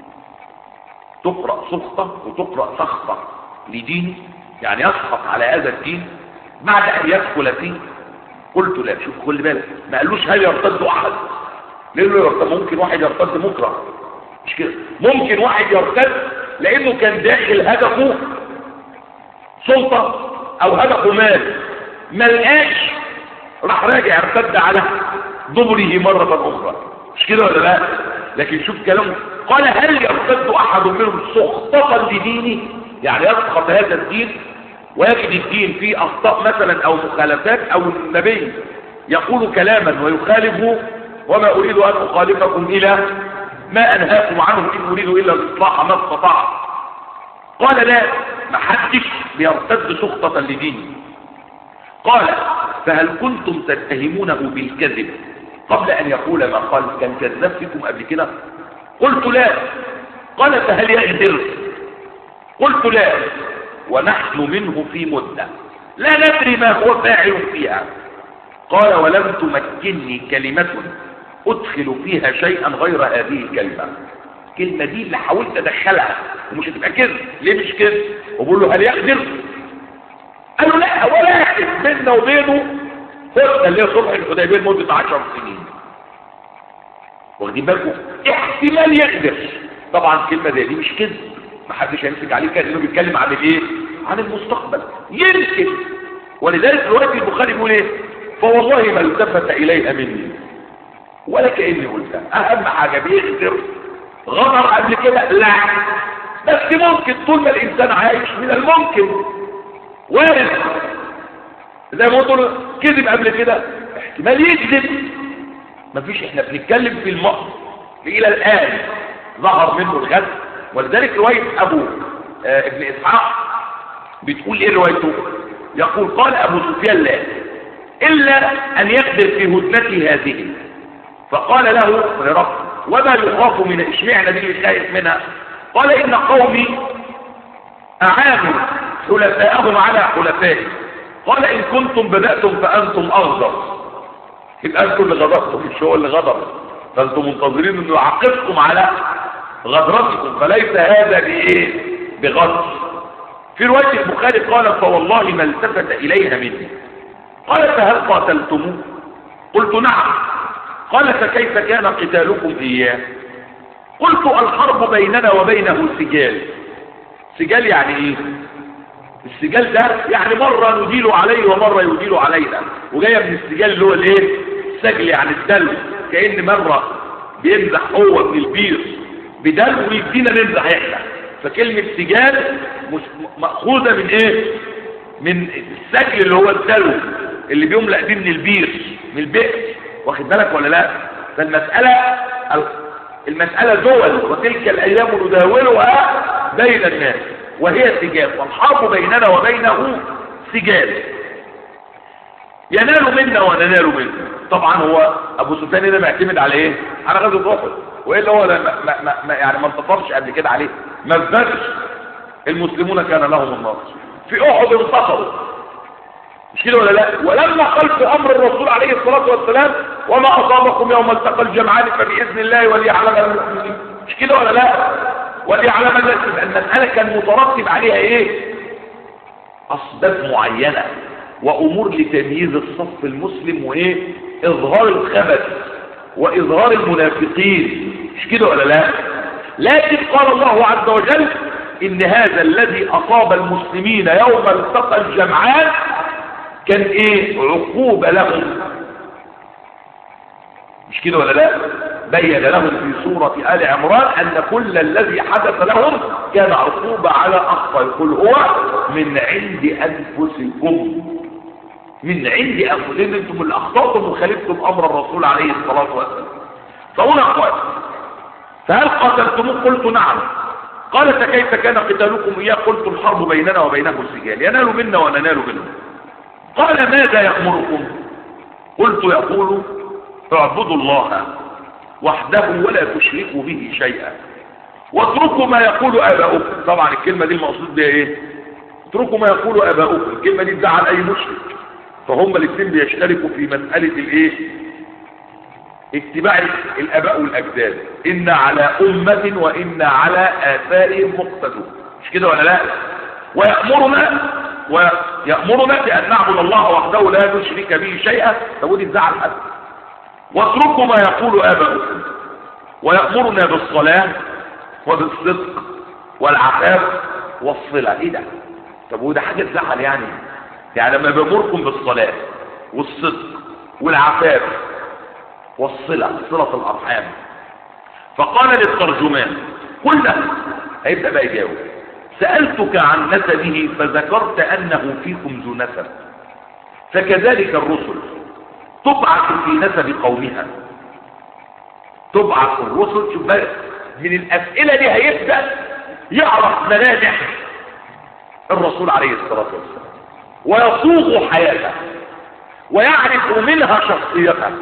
تقرأ سخطة وتقرأ سخطة لدينه يعني يسخط على هذا الدين بعد أن يدخل فيه قلت لا شوف خلي بالك ما قالوش هل يرتد أحد لانه يرتد ممكن واحد يرتد مكره مش كده ممكن واحد يرتد لانه كان داخل هدفه سلطة او هدفه مال ما لقاش راح راجع ارتد على دبره مرة اخرى مش كده ولا لا لكن شوف كلامه قال هل يرتد احد منهم سخطة لدينه يعني يسقط هذا الدين ويجد الدين فيه اخطاء مثلا او مخالفات او النبي يقول كلاما ويخالفه وما أريد أن أخالفكم إلى ما أنهاكم عنه إن أريد إلا الإصلاح ما استطاع قال لا ما حدش بيرتد سخطة لدينه قال فهل كنتم تتهمونه بالكذب قبل ان يقول ما قال كان كذاب فيكم قبل كده قلت لا قال فهل يغدر قلت لا ونحن منه في مدة لا ندري ما هو فاعل فيها قال ولم تمكنني كلمة ادخل فيها شيئا غير هذه الكلمة الكلمة دي اللي حاولت ادخلها ومش هتبقى كذب ليه مش كذب وبقول له هل يقدر قالوا لا ولا يحدث بيننا وبينه فرصة اللي هي صلح الحديبية لمدة 10 سنين واخدين بالكم احتمال يقدر طبعا كلمة زي دي مش كذب محدش هيمسك عليه كده انه بيتكلم عن الايه عن المستقبل يمكن ولذلك روايه البخاري بيقول ايه فوالله ما التفت اليها مني ولا كاني قلتها اهم حاجه بيقدر غدر قبل كده لا بس ممكن طول ما الانسان عايش من الممكن وارد زي ما قلت كذب قبل كده احتمال يكذب مفيش احنا بنتكلم في الماضي الى الان ظهر منه الغد ولذلك روايه ابو آه ابن اسحاق بتقول ايه روايته يقول قال ابو سفيان لا الا ان يقدر في هدنته هذه فقال له هرقل وما يخاف من اشمعنى دي اللي خايف منها قال ان قومي اعانوا حلفاءهم على حلفائي قال ان كنتم بداتم فانتم اغضب يبقى انتم اللي غضبتم مش هو اللي غضب فانتم منتظرين انه يعاقبكم على غدرتكم فليس هذا بايه بغدر في روايه البخاري قال فوالله ما التفت اليها مني قال فهل قاتلتموه قلت نعم قال فكيف كان قتالكم اياه قلت الحرب بيننا وبينه سجال سجال يعني ايه السجال ده يعني مرة نديل عليه ومرة يديل علينا وجاية من السجال اللي هو الايه السجل يعني الدلو كأن مرة بيمزح هو من البير بدلو ويدينا نمزح احنا فكلمة سجال مأخوذة من ايه من السجل اللي هو الدلو اللي بيملأ دي من البير من البئر واخد بالك ولا لا فالمسألة المسألة دول وتلك الأيام نداولها بين الناس وهي سجال والحرب بيننا وبينه سجال ينال منا وننال منه طبعا هو ابو سفيان هنا معتمد على ايه على غزوه احد والا هو ما ما ما يعني ما انتصرش قبل كده عليه ما ازدادش المسلمون كان لهم النصر في احد انتصروا مش كده ولا لا ولما خلف امر الرسول عليه الصلاه والسلام وما اصابكم يوم التقى الجمعان فباذن الله وليعلم المؤمنين مش كده ولا لا وليعلم المساله كان مترتب عليها ايه اسباب معينه وامور لتمييز الصف المسلم وايه اظهار الخبث واظهار المنافقين مش كده ولا لا لكن قال الله عز وجل ان هذا الذي اصاب المسلمين يوم التقى الجمعان كان ايه عقوبة لهم مش كده ولا لا بين لهم في سورة آل عمران أن كل الذي حدث لهم كان عقوبة على أخطأ يقول هو من عند أنفسكم من عند أنفسكم أنتم اللي أخطأتم وخالفتم أمر الرسول عليه الصلاة والسلام فهنا قال فهل قاتلتموه قلت نعم قال فكيف كان قتالكم إياه قلت الحرب بيننا وبينه السجال ينال منا وننال منه قال ماذا يأمركم قلت يقول اعبدوا الله وحده ولا تشركوا به شيئا واتركوا ما يقول اباؤكم طبعا الكلمة دي المقصود بها ايه اتركوا ما يقول اباؤكم الكلمة دي تزعل اي مشرك فهم الاثنين بيشتركوا في مسألة الايه اتباع الاباء والاجداد ان على امة وان على اثارهم مقتدون مش كده ولا لا ويأمرنا ويأمرنا بأن نعبد الله وحده لا نشرك به شيئا فودي تزعل حد واتركوا ما يقول آباؤكم ويأمرنا بالصلاة وبالصدق والعفاف والصلة ايه ده طب وده حاجة تزعل يعني يعني لما بيأمركم بالصلاة والصدق والعفاف والصلة صلة الأرحام فقال للترجمان قلنا هيبدأ بقى يجاوب سألتك عن نسبه فذكرت أنه فيكم ذو نسب فكذلك الرسل تبعث في نسب قومها تبعث الرسل شوف بقى من الأسئلة دي هيبدأ يعرف ملامح الرسول عليه الصلاة والسلام ويصوغ حياته ويعرف منها شخصيته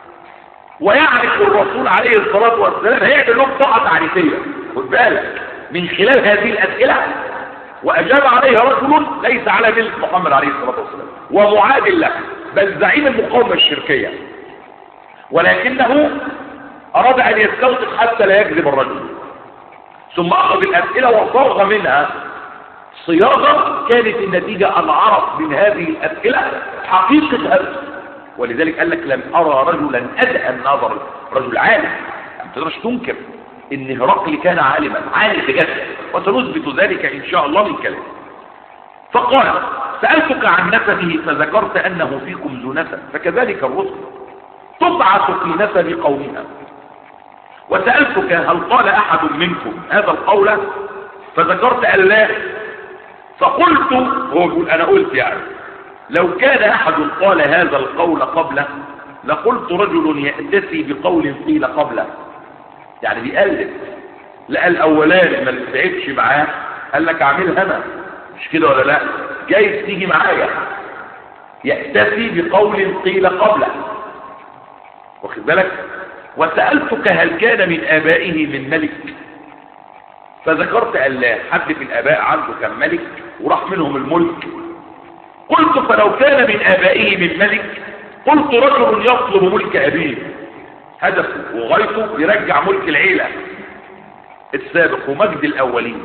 ويعرف الرسول عليه الصلاة والسلام هيعمل لهم طاعة تعريفية خد بالك من خلال هذه الأسئلة وأجاب عليها رجل ليس على ملك محمد عليه الصلاة والسلام ومعادل له بل زعيم المقاومة الشركية ولكنه أراد أن يستوثق حتى لا يكذب الرجل ثم أخذ الأسئلة وصرغ منها صياغة كانت النتيجة أن عرف من هذه الأسئلة حقيقة هذا ولذلك قال لك لم أرى رجلا أدهى النظر رجل عالم ما تقدرش تنكر ان هرقل كان عالما عالم بجد وسنثبت ذلك ان شاء الله من كلام فقال سألتك عن نسبه فذكرت أنه فيكم ذو نسب فكذلك الرسل تبعث في نسب قومها وسألتك هل قال أحد منكم هذا القول فذكرت أن لا فقلت هو يقول أنا قلت يعني لو كان أحد قال هذا القول قبله لقلت رجل يأتسي بقول قيل قبله يعني بيقلد لقى الأولاني ما نفعتش معاه قال لك اعملها أنا مش كده ولا لا جايز تيجي معايا يأتسي بقول قيل قبله واخد بالك وسألتك هل كان من آبائه من ملك فذكرت أن لا حد في الآباء عنده كان ملك وراح منهم الملك قلت فلو كان من آبائه من ملك قلت رجل يطلب ملك أبيه هدفه وغايته يرجع ملك العيلة السابق ومجد الأولين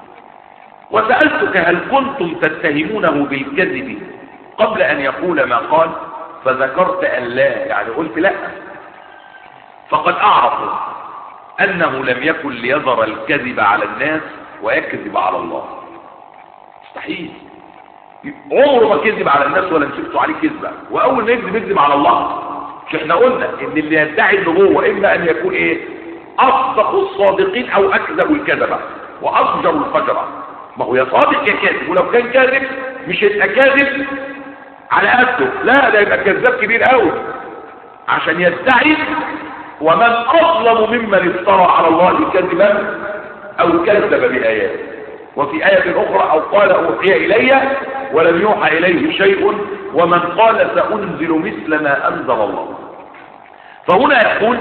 وسألتك هل كنتم تتهمونه بالكذب قبل أن يقول ما قال فذكرت أن لا يعني قلت لا فقد أعرف أنه لم يكن ليظهر الكذب على الناس ويكذب على الله مستحيل عمره ما كذب على الناس ولا مسكته عليه كذبة وأول ما يكذب يكذب على الله مش احنا قلنا ان اللي يدعي النبوة اما ان يكون ايه اصدق الصادقين او اكذب الكذبة وافجر الفجرة ما هو يا صادق يا كاذب ولو كان كاذب مش هيبقى كاذب على قده لا ده يبقى كذاب كبير قوي عشان يدعي ومن اظلم ممن افترى على الله كذبا او كذب باياته وفي آية أخرى أو قال أوحي إلي ولم يوحى إليه شيء ومن قال سأنزل مثل ما أنزل الله فهنا يقول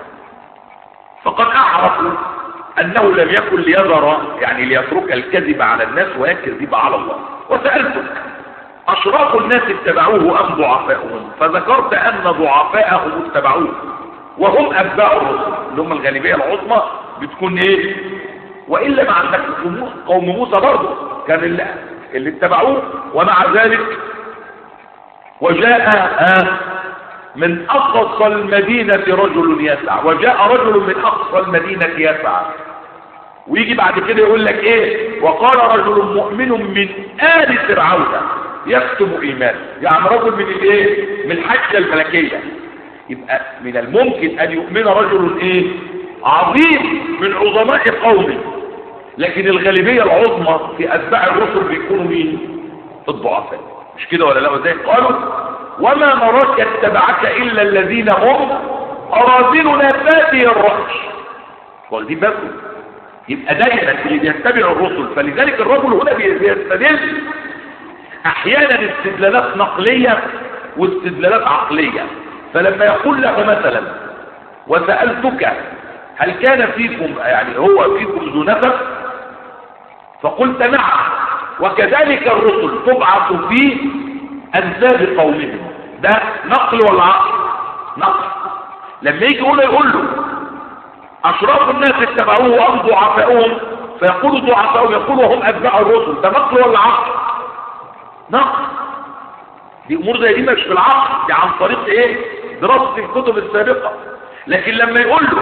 فقد أعرف أنه لم يكن ليذر يعني ليترك الكذب على الناس ويكذب على الله وسألتك أشراف الناس اتبعوه أم ضعفاؤهم فذكرت أن ضعفاءهم اتبعوه وهم أتباع الرسل اللي هم الغالبية العظمى بتكون إيه وإلا ما عندك قوم موسى برضه كان اللي, اللي اتبعوه ومع ذلك وجاء آه من أقصى المدينة رجل يسعى وجاء رجل من أقصى المدينة يسعى ويجي بعد كده يقول لك ايه وقال رجل مؤمن من آل فرعون يكتب إيمانه يعني رجل من الايه من الحجة الملكية يبقى من الممكن أن يؤمن رجل ايه عظيم من عظماء قومه لكن الغالبية العظمى في أتباع الرسل بيكونوا مين الضعفاء مش كده ولا لا وزي قالوا وما نراك اتبعك إلا الذين هم أراذلنا بادي الرأش واخدين بالكم يبقى دايما اللي بيتبع الرسل فلذلك الرجل هنا بيستدل احيانا استدلالات نقلية واستدلالات عقلية فلما يقول له مثلا وسألتك هل كان فيكم يعني هو فيكم ذو نفس فقلت نعم وكذلك الرسل تبعث في أنساب قومهم ده نقل ولا عقل نقل لما يجي يقول يقول له أشراف الناس اتبعوه أم ضعفاؤهم فيقول ضعفاؤهم يقول وهم أتباع الرسل ده نقل ولا عقل نقل دي أمور زي دي مش في العقل دي عن طريق إيه دراسة الكتب السابقة لكن لما يقول له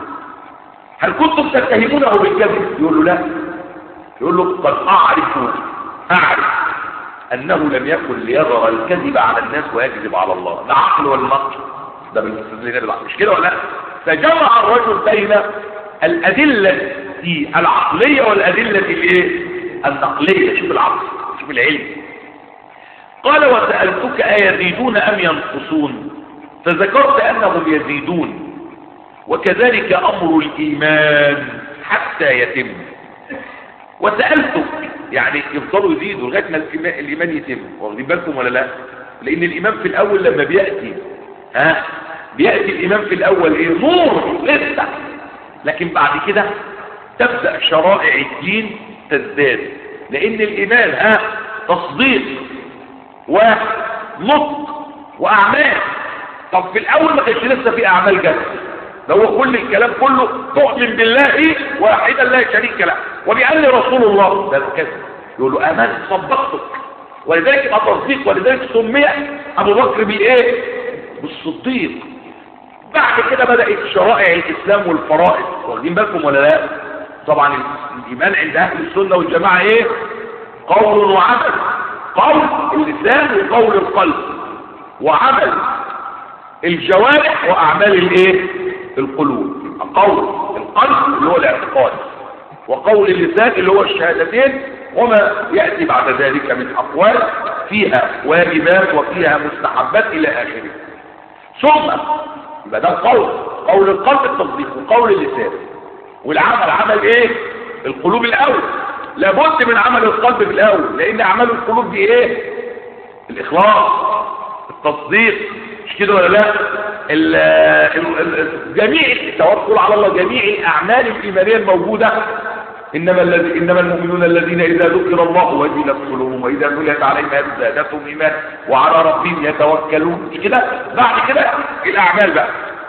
هل كنتم تتهمونه بالكذب يقول له لا يقول له قد أعرف أعرف أنه لم يكن ليظهر الكذب على الناس ويكذب على الله ده عقل ولا نقل ده بالمستدلين بالعقل مش كده ولا لا فجمع الرجل بين الأدلة العقلية والأدلة الايه النقلية شوف العقل شوف العلم قال وسألتك أيزيدون أم ينقصون فذكرت أنهم يزيدون وكذلك أمر الإيمان حتى يتم وسألتك يعني يفضلوا يزيدوا لغايه ما الإيمان- الايمان يتم واخدين بالكم ولا لا لان الايمان في الاول لما بياتي ها بياتي الايمان في الاول ايه نور لسه لكن بعد كده تبدا شرائع الدين تزداد لان الايمان ها تصديق ونطق واعمال طب في الاول ما كانش لسه في اعمال جد ده هو كل الكلام كله تؤمن بالله واحدا لا شريك له وبأن رسول الله ده كذا يقول له امنت صدقتك ولذلك يبقى تصديق ولذلك سمي ابو بكر بالايه بالصديق بعد كده بدات شرائع الاسلام والفرائض واخدين بالكم ولا لا طبعا الايمان عند اهل السنه والجماعه ايه قول وعمل قول اللسان وقول القلب وعمل الجوارح واعمال الايه القلوب قول القلب اللي هو الاعتقاد وقول اللسان اللي هو الشهادتين وما ياتي بعد ذلك من اقوال فيها واجبات وفيها مستحبات الى اخره ثم يبقى ده القول قول القلب التصديق وقول اللسان والعمل عمل ايه القلوب الاول لابد من عمل القلب في الاول لان اعمال القلوب دي ايه الاخلاص التصديق مش كده ولا لا ال ال ال جميع التوكل على الله جميع الاعمال الايمانيه الموجوده انما الذي انما المؤمنون الذين اذا ذكر الله وجلت قلوبهم واذا تليت عليهم آيات زادتهم ايمان وعلى ربهم يتوكلون مش كده بعد كده الاعمال بقى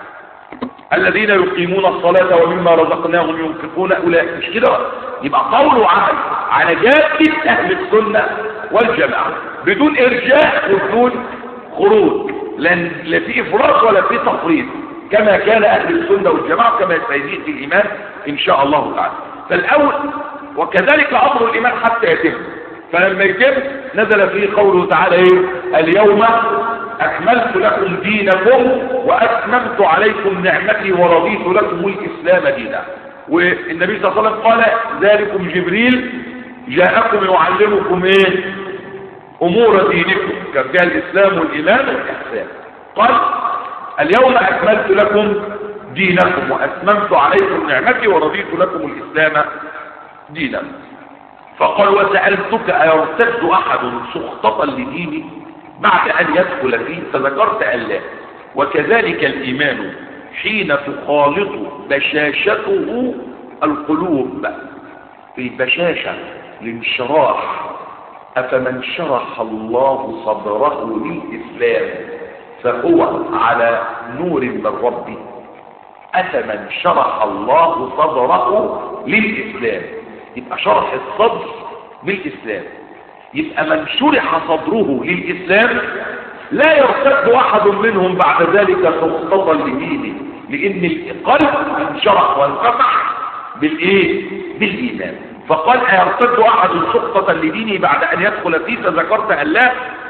الذين يقيمون الصلاة ومما رزقناهم ينفقون أولئك مش كده يبقى قول وعمل على جادة أهل السنة والجماعة بدون إرجاء وبدون خروج لن لا في إفراط ولا في تفريط كما كان أهل السنة والجماعة كما يستيزيد في الإيمان إن شاء الله تعالى فالأول وكذلك أمر الإيمان حتى يتم فلما يتم نزل فيه قوله تعالى ايه اليوم اكملت لكم دينكم واتممت عليكم نعمتي ورضيت لكم الاسلام دينا والنبي صلى الله عليه وسلم قال ذلكم جبريل جاءكم يعلمكم ايه امور دينكم كان فيها الاسلام والايمان والاحسان قال اليوم اكملت لكم دينكم واتممت عليكم نعمتي ورضيت لكم الاسلام دينا فقال وسألتك أيرتد أحد سخطة لديني بعد أن يدخل فيه فذكرت ألا وكذلك الإيمان حين تخالط بشاشته القلوب في بشاشة الانشراح أفمن شرح الله صدره للإسلام فهو على نور من ربه أفمن شرح الله صدره للإسلام يبقى شرح الصدر بالإسلام يبقى من شرح صدره للإسلام لا يرتد أحد منهم بعد ذلك سخطة لدينه لأن القلب انشرح وانفتح بالإيه؟ بالإيمان فقال أيرتد أحد سخطة لدينه بعد أن يدخل فيه فذكرت أن لا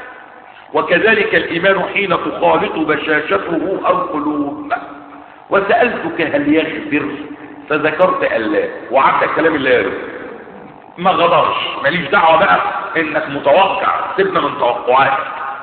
وكذلك الإيمان حين تخالط بشاشته القلوب وسألتك هل يغفر فذكرت أن لا وعدت كلام الله يرد ما غدرش ماليش دعوة بقى انك متوقع سيبنا من توقعات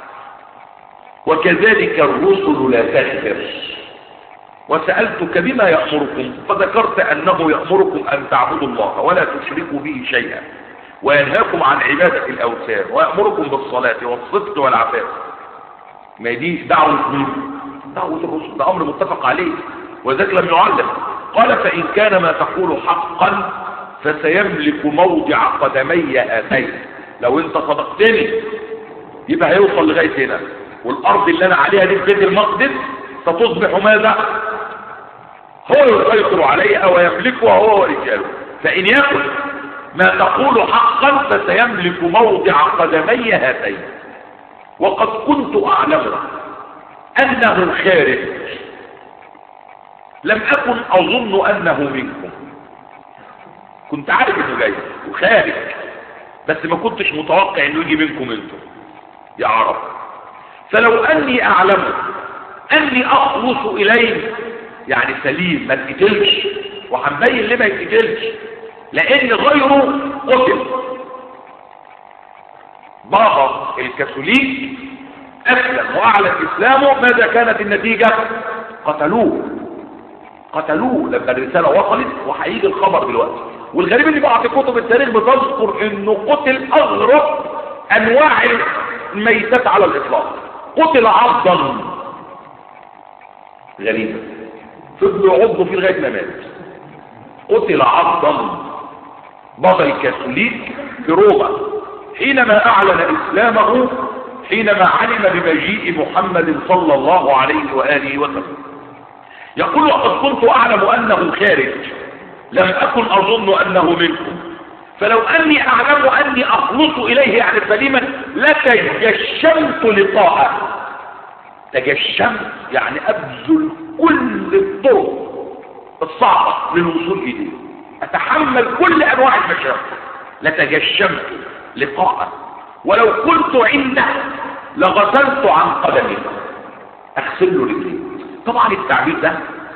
وكذلك الرسل لا تغفر وسألتك بما يأمركم فذكرت أنه يأمركم أن تعبدوا الله ولا تشركوا به شيئا وينهاكم عن عبادة الأوثان ويأمركم بالصلاة والصدق والعفاف ما دي دعوة مين؟ دعوة الرسل ده أمر متفق عليه وذلك لم يعلم قال فإن كان ما تقول حقا فسيملك موضع قدمي هاتين لو انت صدقتني يبقى هيوصل لغاية هنا والأرض اللي أنا عليها دي في بيت المقدس ستصبح ماذا؟ هو يسيطر عليها ويملكها هو ورجاله فإن يكن ما تقول حقا فسيملك موضع قدمي هاتين وقد كنت أعلم أنه خارج لم أكن أظن أنه منكم كنت عارف انه جاي وخارج بس ما كنتش متوقع انه يجي منكم انتم يا عرب فلو اني اعلم اني اخلص اليه يعني سليم ما تقتلش وهنبين ليه ما يتقتلش لان غيره قتل بابا الكاثوليك اسلم واعلن اسلامه ماذا كانت النتيجه قتلوه قتلوه لما الرساله وصلت وهيجي الخبر دلوقتي والغريب ان بعض كتب التاريخ بتذكر انه قتل اغرب انواع الميتات على الاطلاق قتل عضا غريبة فضلوا يعضوا فيه لغايه ما مات قتل عضا بطل كاثوليك في روما حينما اعلن اسلامه حينما علم بمجيء محمد صلى الله عليه وآله وسلم يقول وقد كنت أعلم أنه خارج لم أكن أظن أنه منكم فلو أني أعلم أني أخلص إليه يعني سليما لتجشمت لقاءه تجشمت يعني أبذل كل الطرق الصعبة للوصول إليه أتحمل كل أنواع المشاق لتجشمت لقاءه ولو كنت عنده لغسلت عن قدمي اغسل له رجلي طبعا التعبير ده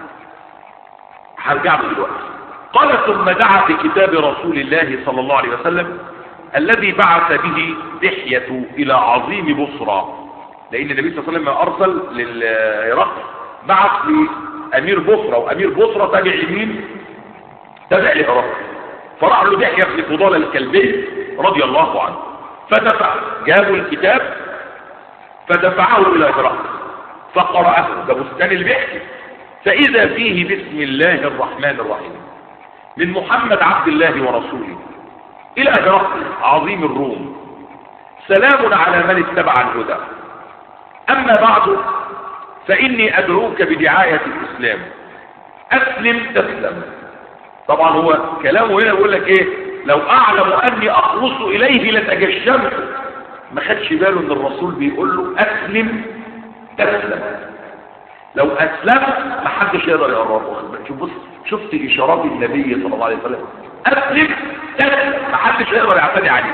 هرجع له دلوقتي قال ثم دعا في كتاب رسول الله صلى الله عليه وسلم الذي بعث به دحية الى عظيم بصرى لان النبي صلى الله عليه وسلم ارسل للعراق بعث لامير بصرى وامير بصرى تابع لمين تابع لعراق فراح له دحية بن فضال الكلبي رضي الله عنه فدفع جابوا الكتاب فدفعه الى هرقل فقرأه ده بستان اللي بيحكي فاذا فيه بسم الله الرحمن الرحيم من محمد عبد الله ورسوله الى هرقل عظيم الروم سلام على من اتبع الهدى اما بعد فاني ادعوك بدعاية الاسلام اسلم تسلم طبعا هو كلامه هنا يقول لك ايه لو اعلم اني اخلص اليه لتجشمت ما خدش باله ان الرسول بيقول له اسلم تسلم لو اسلم ما حدش يقدر يقربه شوف بص شفت اشارات النبي صلى الله عليه وسلم اسلم تسلم ما حدش يقدر يعتدي عليه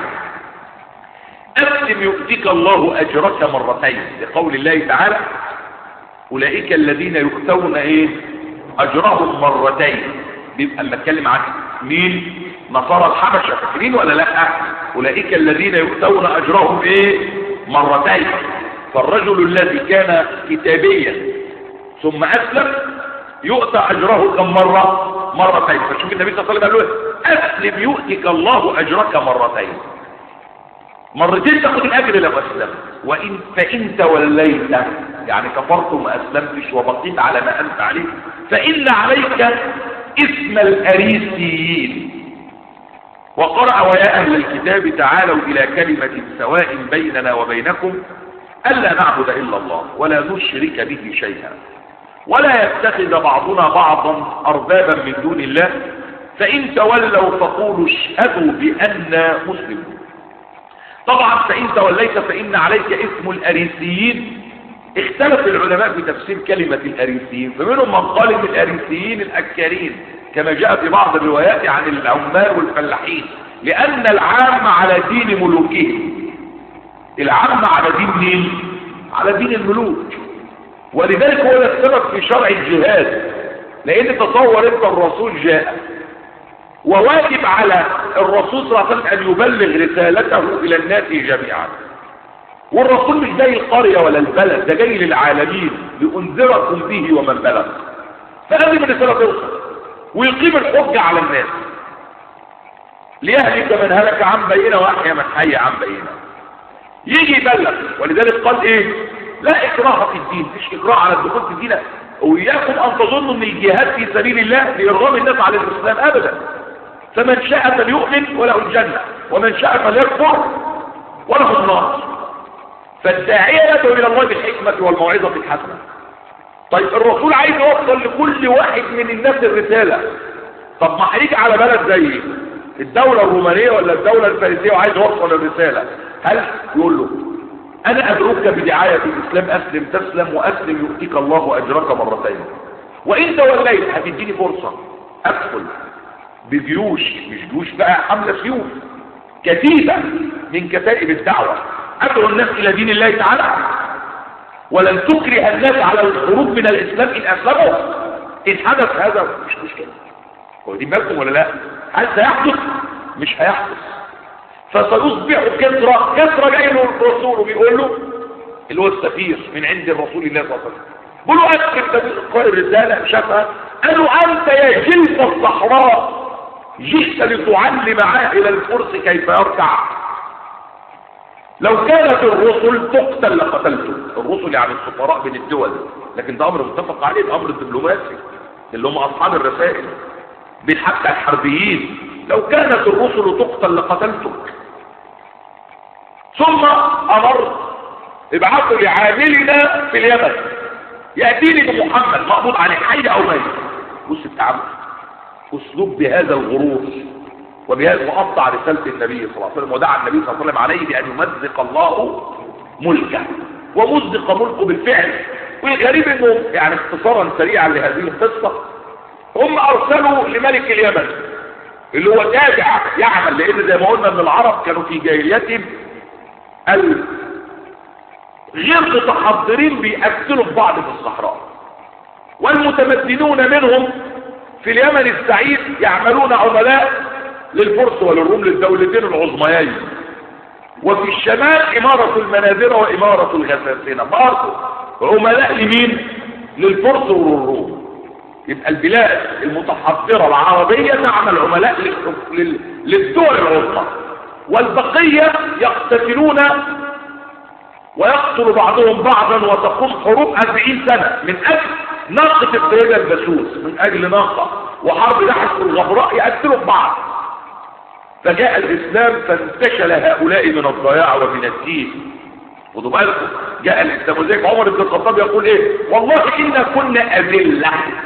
اسلم يؤتيك الله اجرك مرتين لقول الله تعالى اولئك الذين يؤتون ايه اجرهم مرتين بيبقى اما اتكلم عن مين نصارى الحبشة فاكرين ولا لا اولئك الذين يؤتون اجرهم ايه مرتين فالرجل الذي كان كتابيا ثم اسلم يؤتى اجره كم مرة مرتين فشوف النبي صلى الله عليه وسلم قال له اسلم يؤتك الله اجرك مرتين مرتين تاخد الاجر لو اسلمت وان فان توليت يعني كفرت وما اسلمتش وبقيت على ما انت عليه فان عليك اسم الاريسيين وقرأ ويا أهل الكتاب تعالوا إلى كلمة سواء بيننا وبينكم ألا نعبد إلا الله ولا نشرك به شيئا ولا يتخذ بعضنا بعضا أربابا من دون الله فإن تولوا فقولوا اشهدوا بأننا مسلمون طبعا فإن توليت فإن عليك اسم الأريسيين اختلف العلماء في تفسير كلمة الأريسيين فمنهم من قال ان الأريسيين الأكارين كما جاء في بعض الروايات عن العمال والفلاحين لأن العام على دين ملوكهم العام على دين مين؟ على دين الملوك ولذلك هو ده السبب في شرع الجهاد لأن تصور انت الرسول جاء وواجب على الرسول صلى الله عليه وسلم أن يبلغ رسالته إلى الناس جميعا والرسول مش جاي القرية ولا البلد ده جاي للعالمين لأنذركم به ومن بلغ فلازم الرسالة توصل ويقيم الحجة على الناس ليهلك من هلك عن بينه وأحيا من حي عن بينه يجي يبلغ ولذلك قال ايه لا اكراه في الدين مش اكراه على الدخول في الدين وإياكم أن تظنوا أن الجهاد في سبيل الله لإرغام الناس على الإسلام أبدا فمن شاء فليؤمن وله الجنة ومن شاء فليكفر وله النار فالداعية يدعو إلى الله بالحكمة والموعظة الحسنة طيب الرسول عايز يوصل لكل واحد من الناس الرسالة طب ما هيجي على بلد زي الدولة الرومانية ولا الدولة الفارسية وعايز يوصل الرسالة هل يقول له انا ادعوك بدعاية الاسلام اسلم تسلم واسلم يؤتيك الله اجرك مرتين وان توليت هتديني فرصة ادخل بجيوش مش جيوش بقى حملة سيوف كتيبة من كتائب الدعوة ادعو الناس الى دين الله تعالى ولن تكره الناس على الخروج من الاسلام ان اسلموا ان حدث هذا مش مشكلة هو دي بالكم ولا لا هل سيحدث مش هيحدث فسيصبح كسرى كسرى جاي له الرسول وبيقول له اللي هو السفير من عند الرسول الله صلى الله عليه وسلم بيقول له اكتب قائد الرسالة شافها قال له انت يا جلد الصحراء جئت لتعلم عائل الفرس كيف يركع لو كانت الرسل تقتل لقتلته الرسل يعني السفراء بين الدول لكن ده امر متفق عليه ده امر دبلوماسي اللي هم اصحاب الرسائل بين حتى الحربيين لو كانت الرسل تقتل لقتلتك ثم امرت ابعثوا لعاملنا في اليمن ياتيني بمحمد مقبوض عليه حي او ميت بص التعامل اسلوب بهذا الغرور وبهذا وقطع رساله النبي صلى الله عليه وسلم ودعا النبي صلى الله عليه وسلم عليه بان يمزق الله ملكه ومزق ملكه بالفعل والغريب انه يعني اختصارا سريعا لهذه القصه هم ارسلوا لملك اليمن اللي هو تابع يعمل لان زي ما قلنا ان العرب كانوا في جاهليتهم غير متحضرين بيقتلوا في بعض في الصحراء والمتمدنون منهم في اليمن السعيد يعملون عملاء للفرس وللروم للدولتين العظميين وفي الشمال إمارة المناذرة وإمارة الغساسنة برضه عملاء لمين؟ للفرس وللروم يبقى البلاد المتحضرة العربية تعمل عملاء للدول العظمى والبقية يقتتلون ويقتل بعضهم بعضا وتقوم حروب أربعين سنة من أجل ناقة السيدة البسوس من أجل ناقة وحرب نحس الغبراء يقتلوا بعض فجاء الإسلام فانتشل هؤلاء من الضياع ومن الدين خدوا بالكم جاء الإسلام وزيك عمر بن الخطاب يقول إيه والله إنا كنا أذلة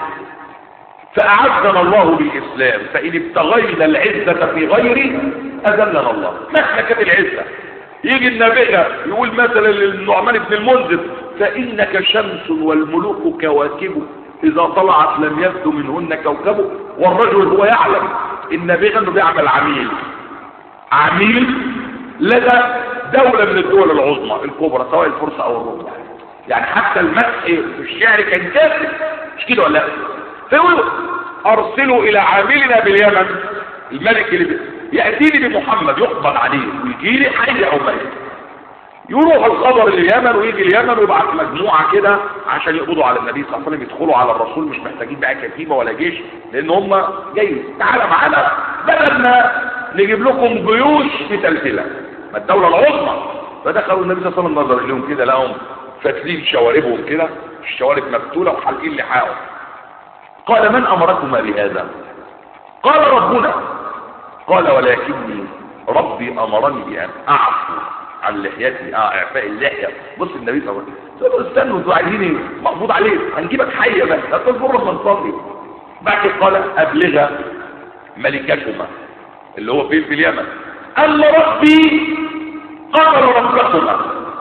فأعزنا الله بالإسلام فإن ابتغينا العزة في غيره أذلنا الله مهما كانت العزة يجي النبي يقول مثلا للنعمان بن المنذر فإنك شمس والملوك كواكب إذا طلعت لم يبدو منهن كوكب والرجل هو يعلم النبي انه بيعمل عميل عميل لدى دولة من الدول العظمى الكبرى سواء الفرس او الروم يعني حتى المسح في الشعر كان كافر مش كده ولا فيقولوا ارسلوا الى عاملنا باليمن الملك اللي يأتيني بمحمد يقبض عليه ويجي لي حي او ميت يروح الخبر اليمن ويجي اليمن ويبعت مجموعة كده عشان يقبضوا على النبي صلى الله عليه وسلم يدخلوا على الرسول مش محتاجين بقى كتيبة ولا جيش لان هم جاي تعالى معانا بدل ما نجيب لكم جيوش متلتلة ما الدولة العظمى فدخلوا النبي صلى الله عليه وسلم نظر لهم كده لهم فاتلين شواربهم كده الشوارب مفتولة وحالقين لحاهم قال من امركما بهذا قال ربنا قال ولكني ربي امرني بان اعفو عن لحيتي اه اعفاء اللحيه بص النبي صلى الله عليه وسلم استنوا انتوا عايزين ايه مقبوض عليه هنجيبك حيه بس هتصبر من فضلي بعد كده قال ابلغ ملككما اللي هو فين في اليمن ان ربي قدر ربكما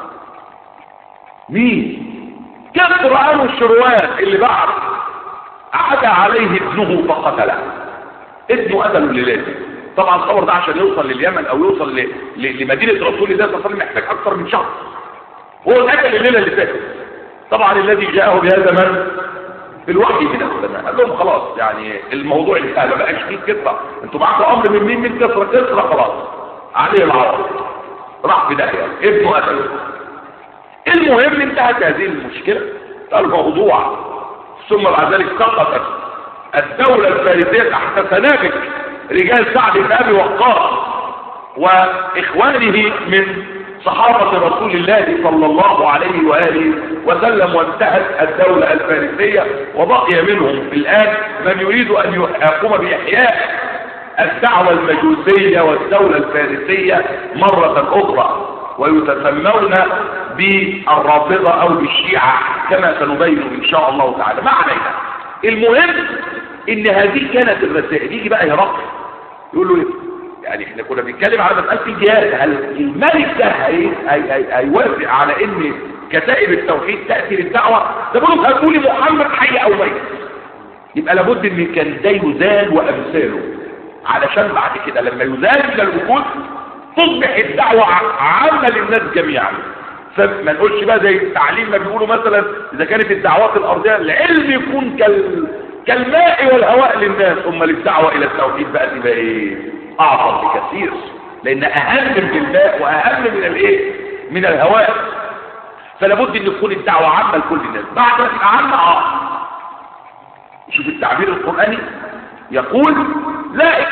مين كسر انو الشروان اللي بعد عدا عليه ابنه فقتله ابنه قتله للاته طبعا الخبر ده عشان يوصل لليمن او يوصل ل... ل... لمدينة رسول الله صلى الله عليه وسلم محتاج اكثر من شهر هو اتقتل الليلة اللي فاتت طبعا الذي جاءه بهذا من بالوحي من السماء قال لهم خلاص يعني الموضوع انتهى ما بقاش فيه كسرى انتوا معاكم امر من مين من كسرى كسرى خلاص عليه العوض راح في داهيه ابنه قتله المهم انتهت هذه المشكله الموضوع ثم بعد ذلك سقطت الدولة الفارسية تحت سنابك رجال سعد بن ابي وقاص واخوانه من صحابة رسول الله صلى الله عليه وآله وسلم وانتهت الدولة الفارسية وبقي منهم الآن من يريد أن يقوم بإحياء الدعوة المجوسية والدولة الفارسية مرة أخرى ويتسمون بالرافضة أو بالشيعة كما سنبين إن شاء الله تعالى ما علينا المهم ان هذه كانت الرسائل يجي بقى هرقل يقول له ايه يعني احنا كنا بنتكلم على مساله الجهاد هل الملك ده هيوافق على ان كتائب التوحيد تاتي للدعوه ده بيقولوا هتقولي محمد حي او ميت يبقى لابد ان كان ده يزال وامثاله علشان بعد كده لما يزال من الوجود تصبح الدعوه عامه للناس جميعا فما نقولش بقى زي التعليم ما بيقولوا مثلا اذا كانت الدعوات الارضيه العلم يكون كال كالماء والهواء للناس امال الدعوه الى التوحيد بقى تبقى ايه اعظم بكثير لان اهم من الماء واهم من الايه من الهواء فلا بد ان تكون الدعوه عامه لكل الناس بعد ما تبقى عامه اه شوف التعبير القراني يقول لا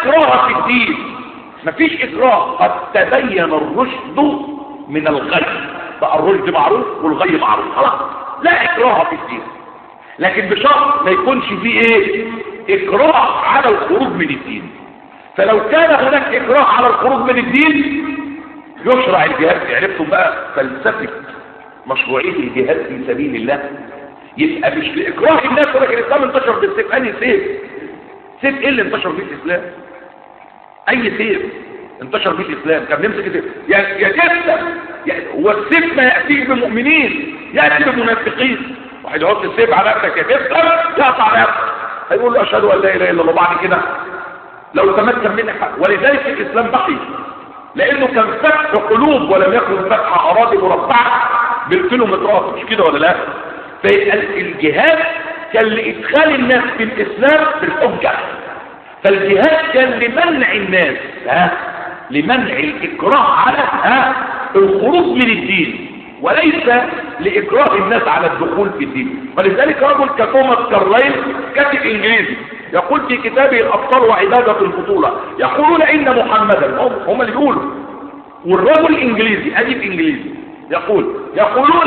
اكراه في الدين مفيش اكراه قد تبين الرشد من الغي بقى الرشد معروف والغي معروف خلاص لا اكراه في الدين لكن بشرط ما يكونش فيه ايه اكراه على الخروج من الدين فلو كان هناك اكراه على الخروج من الدين يشرع الجهاد عرفتم بقى فلسفه مشروعيه الجهاد في سبيل الله يبقى مش لاكراه الناس ولكن الاسلام انتشر بالسيف انهي سيف سيف ايه اللي انتشر فيه الاسلام اي سيف انتشر فيه الاسلام كان نمسك سيف يا يا جسم يعني هو السيف ما ياتيش بمؤمنين ياتي بمنافقين واحد يحط السيف على نفسك يا جسم يقطع نفسك هيقول له اشهد ان لا اله الا الله بعد كده لو تمكن منك ولذلك الاسلام بقي لانه كان فتح قلوب ولم يكن فتح اراضي مربعه بالكيلومترات مش كده ولا لا فيبقى الجهاد كان لادخال الناس في الاسلام بالحجه فالجهاد كان لمنع الناس ها لمنع الاكراه على ها الخروج من الدين وليس لإكراه الناس على الدخول في الدين ولذلك رجل كتوماس كارلايل كاتب إنجليزي يقول في كتابه الأبطال وعبادة البطولة يقولون إن محمدا هم, هم اللي بيقولوا والرجل إنجليزي أدب إنجليزي يقول يقولون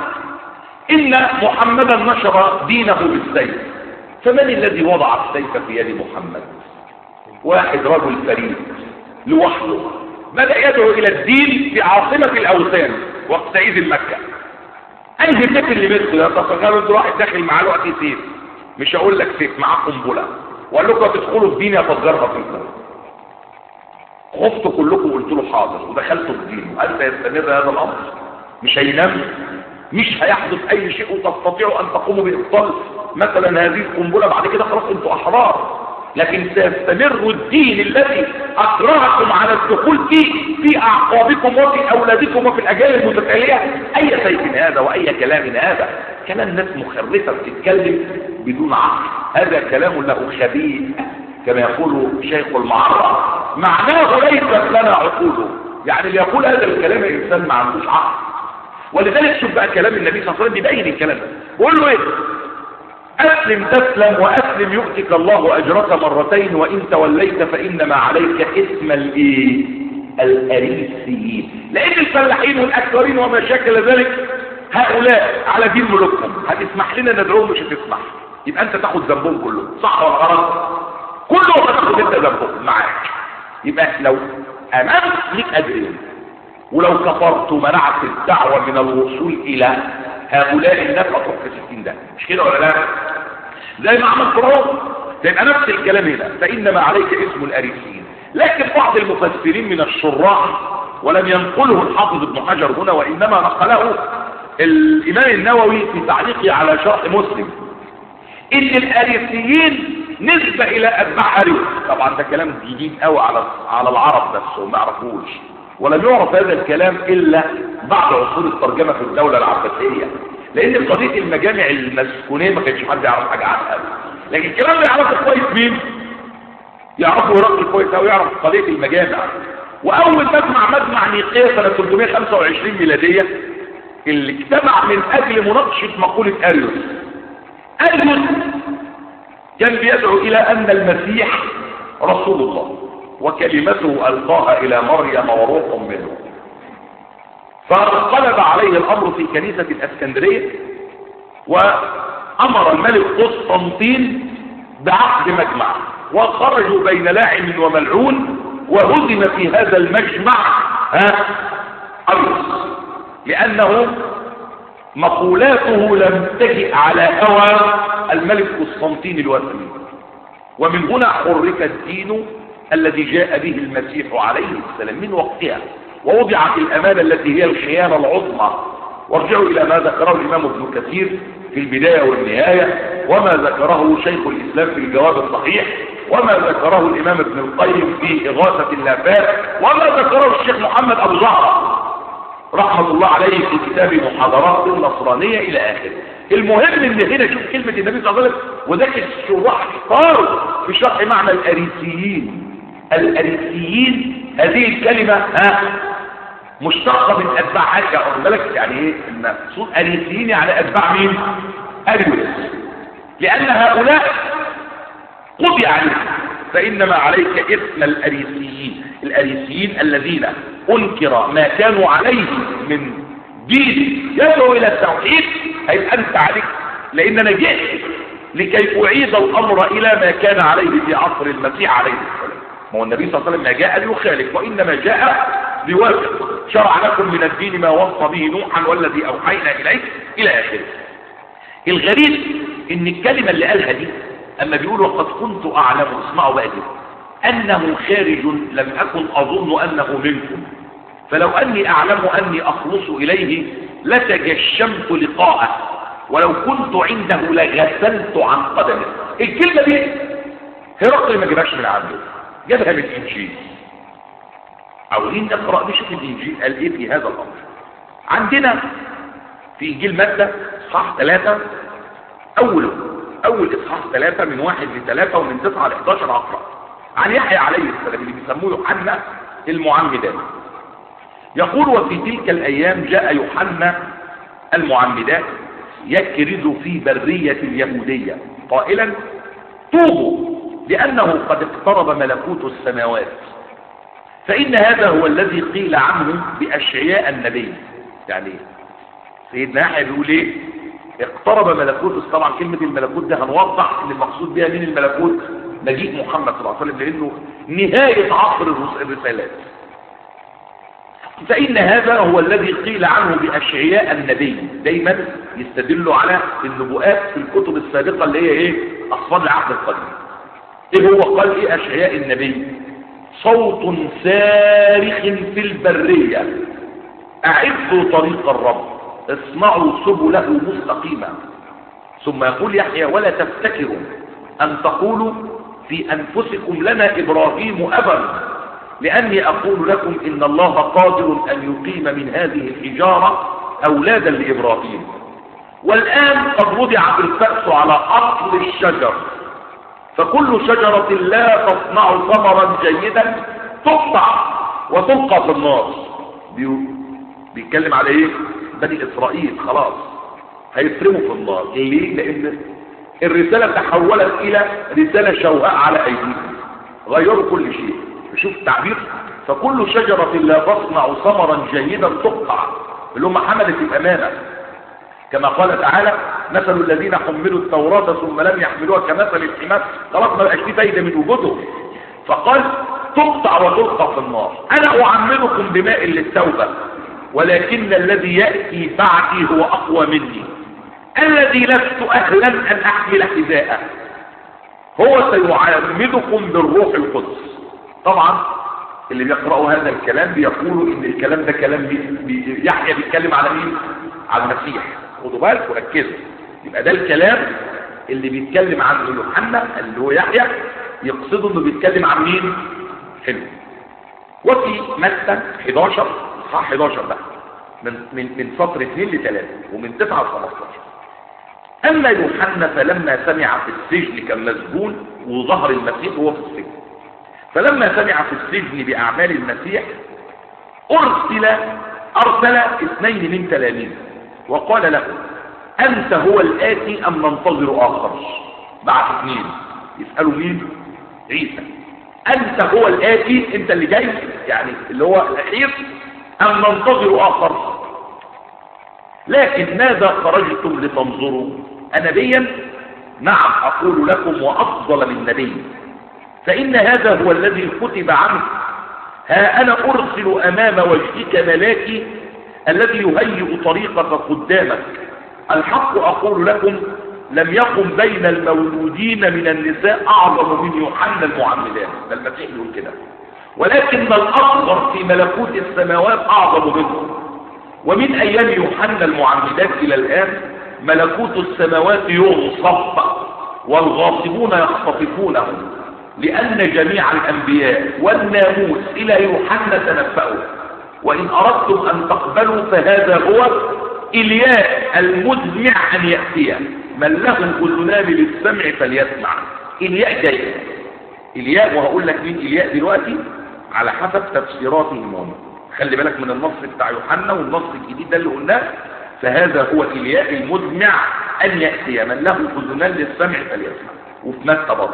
إن محمدا نشر دينه بالسيف فمن الذي وضع السيف في يد محمد واحد رجل فريد لوحده بدأ يدعو إلى الدين في عاصمة الأوثان وقت عيد مكة أنهي سيف اللي مثله تتخيلوا انت واحد داخل معاه الوقت سيف مش هقول لك سيف معاه قنبلة وقال لكم تدخلوا الدين يفجرها فيكم خفتوا كلكم وقلت له حاضر ودخلتوا الدين هل سيستمر هذا الأمر مش هينام مش هيحدث أي شيء وتستطيعوا أن تقوموا بإبطال مثلا هذه القنبلة بعد كده خلاص انتوا أحرار لكن سيستمر الدين الذي أكرهكم على الدخول فيه في أعقابكم وفي أولادكم وفي الأجيال المتتالية أي سيف هذا وأي كلام هذا كلام ناس مخرفة بتتكلم بدون عقل هذا كلام له خبيث كما يقول شيخ المعرة معناه ليست لنا عقوله يعني اللي يقول هذا الكلام الإنسان ما عندوش عقل ولذلك شوف بقى كلام النبي صلى الله عليه وسلم بيبين الكلام ده بيقول له ايه أسلم تسلم وأسلم يؤتك الله أجرك مرتين وإن توليت فإنما عليك اسم الإيه الأريسيين لأن الفلاحين والأكثرين وما شاكل ذلك هؤلاء على دين ملوكهم هتسمح لنا ندعوهم مش هتسمح يبقى أنت تاخد ذنبهم كلهم صح ولا غلط كلهم هتاخد أنت ذنبهم معاك يبقى لو أمامك ليك أجرين ولو كفرت ومنعت الدعوة من الوصول إلى هؤلاء الناس أطلق في ستين ده مش كده ولا لا زي ما عمل فرعون يبقى نفس الكلام هنا فإنما عليك اسم الأريسيين لكن بعض المفسرين من الشراح ولم ينقله الحافظ ابن حجر هنا وإنما نقله الإمام النووي في تعليقه على شرح مسلم إن الأريسيين نسبة إلى أتباع أريس طبعا ده كلام جديد قوي على على العرب بس وما يعرفوش ولم يعرف هذا الكلام إلا بعد عصور الترجمة في الدولة العباسية لأن قضية المجامع المسكونية ما كانش حد يعرف حاجة عنها لكن الكلام ده يعرفه كويس مين؟ يعرفه هرقل كويس أو يعرف قضية المجامع وأول مجمع مجمع نيقية سنة 325 ميلادية اللي اجتمع من أجل مناقشة مقولة أريوس أريوس كان بيدعو إلى أن المسيح رسول الله وكلمته ألقاها إلى مريم وروح منه فانقلب عليه الأمر في كنيسة الأسكندرية وأمر الملك قسطنطين بعقد مجمع وخرجوا بين لاعن وملعون وهزم في هذا المجمع ها أريوس لأنه مقولاته لم تجئ على هوى الملك قسطنطين الوثني ومن هنا حرك الدين الذي جاء به المسيح عليه السلام من وقتها ووضعت الأمانة التي هي الخيانة العظمى وارجعوا إلى ما ذكره الإمام ابن كثير في البداية والنهاية وما ذكره شيخ الإسلام في الجواب الصحيح وما ذكره الإمام ابن القيم في إغاثة اللافات وما ذكره الشيخ محمد أبو زهرة رحمة الله عليه في كتاب محاضرات النصرانية إلى آخره المهم ان هنا شوف كلمة النبي صلى الله عليه وسلم وذاك الشراح اختاروا في شرح معنى الأريسيين الأريسيين هذه الكلمة ها مشتقة من أتباع حاجة أخذ بالك يعني إيه المقصود أريسيين يعني أتباع مين؟ أريوس لأن هؤلاء قضي عليهم فإنما عليك إثم الأريسيين الأريسيين الذين أنكر ما كانوا عليه من دين يدعو إلى التوحيد هيبقى أنت عليك لأن أنا جئت لكي أعيد الأمر إلى ما كان عليه في عصر المسيح عليه السلام ما هو النبي صلى الله عليه وسلم ما جاء ليخالف وإنما جاء ليوافق شرع لكم من الدين ما وصى به نوحا والذي أوحينا إليه إلى آخره الغريب إن الكلمة اللي قالها دي أما بيقول وقد كنت أعلم اسمعوا بقى دي أنه خارج لم أكن أظن أنه منكم فلو أني أعلم أني أخلص إليه لتجشمت لقاءه ولو كنت عنده لغسلت عن قدمه الكلمة دي هرقل ما جابهاش من عنده جابها من الإنجيل عاوزين نقرأ نشوف الإنجيل قال إيه في هذا الأمر عندنا في إنجيل مادة إصحاح ثلاثة أوله أول إصحاح ثلاثة من واحد لثلاثة ومن تسعة ل 11 أقرأ عن يحيى عليه السلام اللي بيسموه يوحنا المعمدان يقول وفي تلك الأيام جاء يوحنا المعمدان يكرز في برية اليهودية قائلا توبوا لأنه قد اقترب ملكوت السماوات فإن هذا هو الذي قيل عنه بأشعياء النبي يعني سيدنا يحيى بيقول ايه اقترب ملكوت طبعا كلمة الملكوت ده هنوضح ان المقصود بها مين الملكوت مجيء محمد صلى الله عليه وسلم لانه نهاية عصر الرسالات فإن هذا هو الذي قيل عنه بأشعياء النبي دايما يستدلوا على النبوءات في الكتب السابقة اللي هي ايه أصفاد العهد القديم ايه هو قال ايه أشعياء النبي صوت صارخ في البرية أعدوا طريق الرب اصنعوا سبله مستقيمة ثم يقول يحيى ولا تفتكروا أن تقولوا في أنفسكم لنا إبراهيم أبا لأني أقول لكم إن الله قادر أن يقيم من هذه الحجارة أولادا لإبراهيم والآن قد وضع بالفأس على أصل الشجر فكل شجرة لا تصنع ثمرا جيدا تقطع وتلقى في النار بيتكلم على ايه بني اسرائيل خلاص هيترموا في النار ليه لان الرسالة تحولت الى رسالة شوهاء على ايديهم غيروا كل شيء شوف التعبير فكل شجرة لا تصنع ثمرا جيدا تقطع اللي هم حملت الامانة كما قال تعالى مثل الذين حملوا التوراة ثم لم يحملوها كمثل الحمار خلاص ما بقاش فيه فايدة من وجودهم فقال تقطع وتلقى في النار انا اعملكم بماء للتوبة ولكن الذي يأتي بعدي هو اقوى مني الذي لست اهلا ان احمل حذاءه هو سيعمدكم بالروح القدس طبعا اللي بيقرأوا هذا الكلام بيقولوا ان الكلام ده كلام بي بي يحيى بيتكلم على مين على المسيح خدوا بالكم ركزوا يبقى ده الكلام اللي بيتكلم عنه يوحنا اللي هو يحيى يقصده انه بيتكلم عن مين حلو وفي متى 11 صح 11 بقى من من من سطر 2 ل 3 ومن 9 ل 15 اما يوحنا فلما سمع في السجن كان مسجون وظهر المسيح وهو في السجن فلما سمع في السجن باعمال المسيح ارسل ارسل اثنين من تلاميذه وقال له انت هو الاتي ام ننتظر اخر بعد اثنين يسالوا مين عيسى انت هو الاتي انت اللي جاي يعني اللي هو الاخير ام ننتظر اخر لكن ماذا خرجتم لتنظروا انبيا نعم اقول لكم وافضل من نبي فان هذا هو الذي كتب عنه ها انا ارسل امام وجهك ملاكي الذي يهيئ طريقك قدامك الحق اقول لكم لم يقم بين المولودين من النساء اعظم من يوحنا المعمدان ده المسيح يقول كده ولكن الاصغر في ملكوت السماوات اعظم منه ومن ايام يوحنا المعمدان الى الان ملكوت السماوات يغصب والغاصبون يختطفونه لان جميع الانبياء والناموس الى يوحنا تنبأوا وان اردتم ان تقبلوا فهذا هو الياء المزمع ان يأتي من له اذنان للسمع فليسمع الياء جاي الياء وهقول لك مين الياء دلوقتي على حسب تفسيراتهم هم خلي بالك من النص بتاع يوحنا والنص الجديد ده اللي قلناه فهذا هو الياء المزمع ان يأتي من له اذنان للسمع فليسمع وفي متى برضه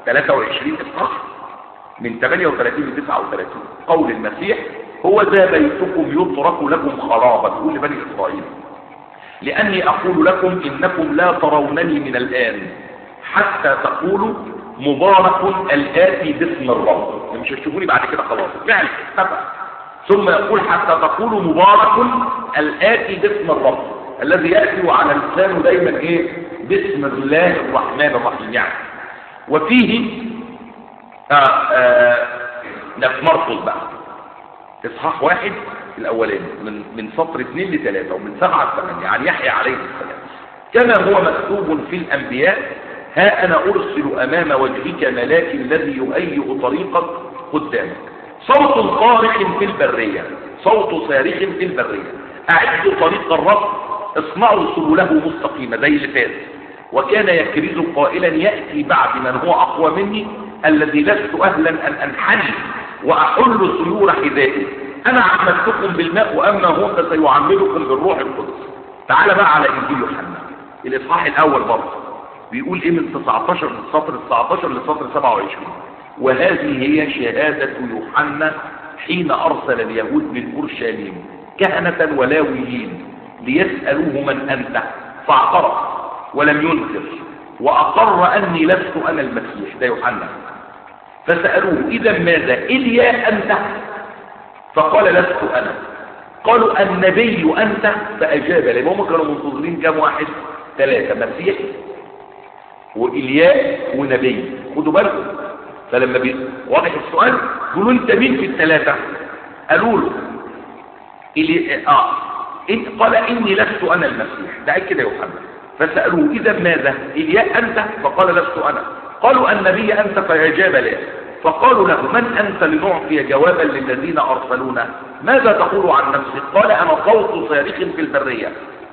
23 اصحاح من 38 ل 39 قول المسيح هو ذا بيتكم يترك لكم خرابا يقول لبني اسرائيل لاني اقول لكم انكم لا ترونني من الان حتى تقولوا مبارك الاتي باسم الرب مش هتشوفوني بعد كده خلاص فعلا اتفق ثم يقول حتى تقولوا مبارك الاتي باسم الرب الذي ياتي على لسانه دايما ايه باسم الله الرحمن الرحيم يعني وفيه آه آه مرقس بقى اصحاح واحد الاولاني من من سطر اثنين لثلاثة ومن سبعة لثمانية عن يحيى عليه السلام كما هو مكتوب في الانبياء ها انا ارسل امام وجهك ملاك الذي يهيئ طريقك قدامك صوت صارخ في البرية صوت صارخ في البرية اعدوا طريق الرب اصنعوا سبله مستقيمة زي اللي فات وكان يكرز قائلا يأتي بعد من هو اقوى مني الذي لست اهلا ان انحني واحل سيور حذائي انا عمدتكم بالماء واما هو فسيعمدكم بالروح القدس تعال بقى على انجيل يوحنا الاصحاح الاول برضه بيقول ايه من 19 للسطر 19 للسطر 27 وهذه هي شهادة يوحنا حين ارسل اليهود من اورشليم كهنة ولاويين ليسألوه من انت فاعترف ولم ينكر واقر اني لست انا المسيح ده يوحنا فسألوه إذا ماذا إليا أنت فقال لست أنا قالوا النبي أنت فأجاب لهم هم كانوا منتظرين كام واحد ثلاثة مسيح وإلياء ونبي خدوا بالكم فلما بي... واضح السؤال قالوا انت مين في الثلاثة قالوا له إلي... آه إن... قال إني لست أنا المسيح ده كده يوحنا فسألوه إذا ماذا إلياء أنت فقال لست أنا قالوا النبي أنت فأجاب له فقالوا له من أنت لنعطي جوابا للذين أرسلونا ماذا تقول عن نفسك قال أنا صوت صارخ في البرية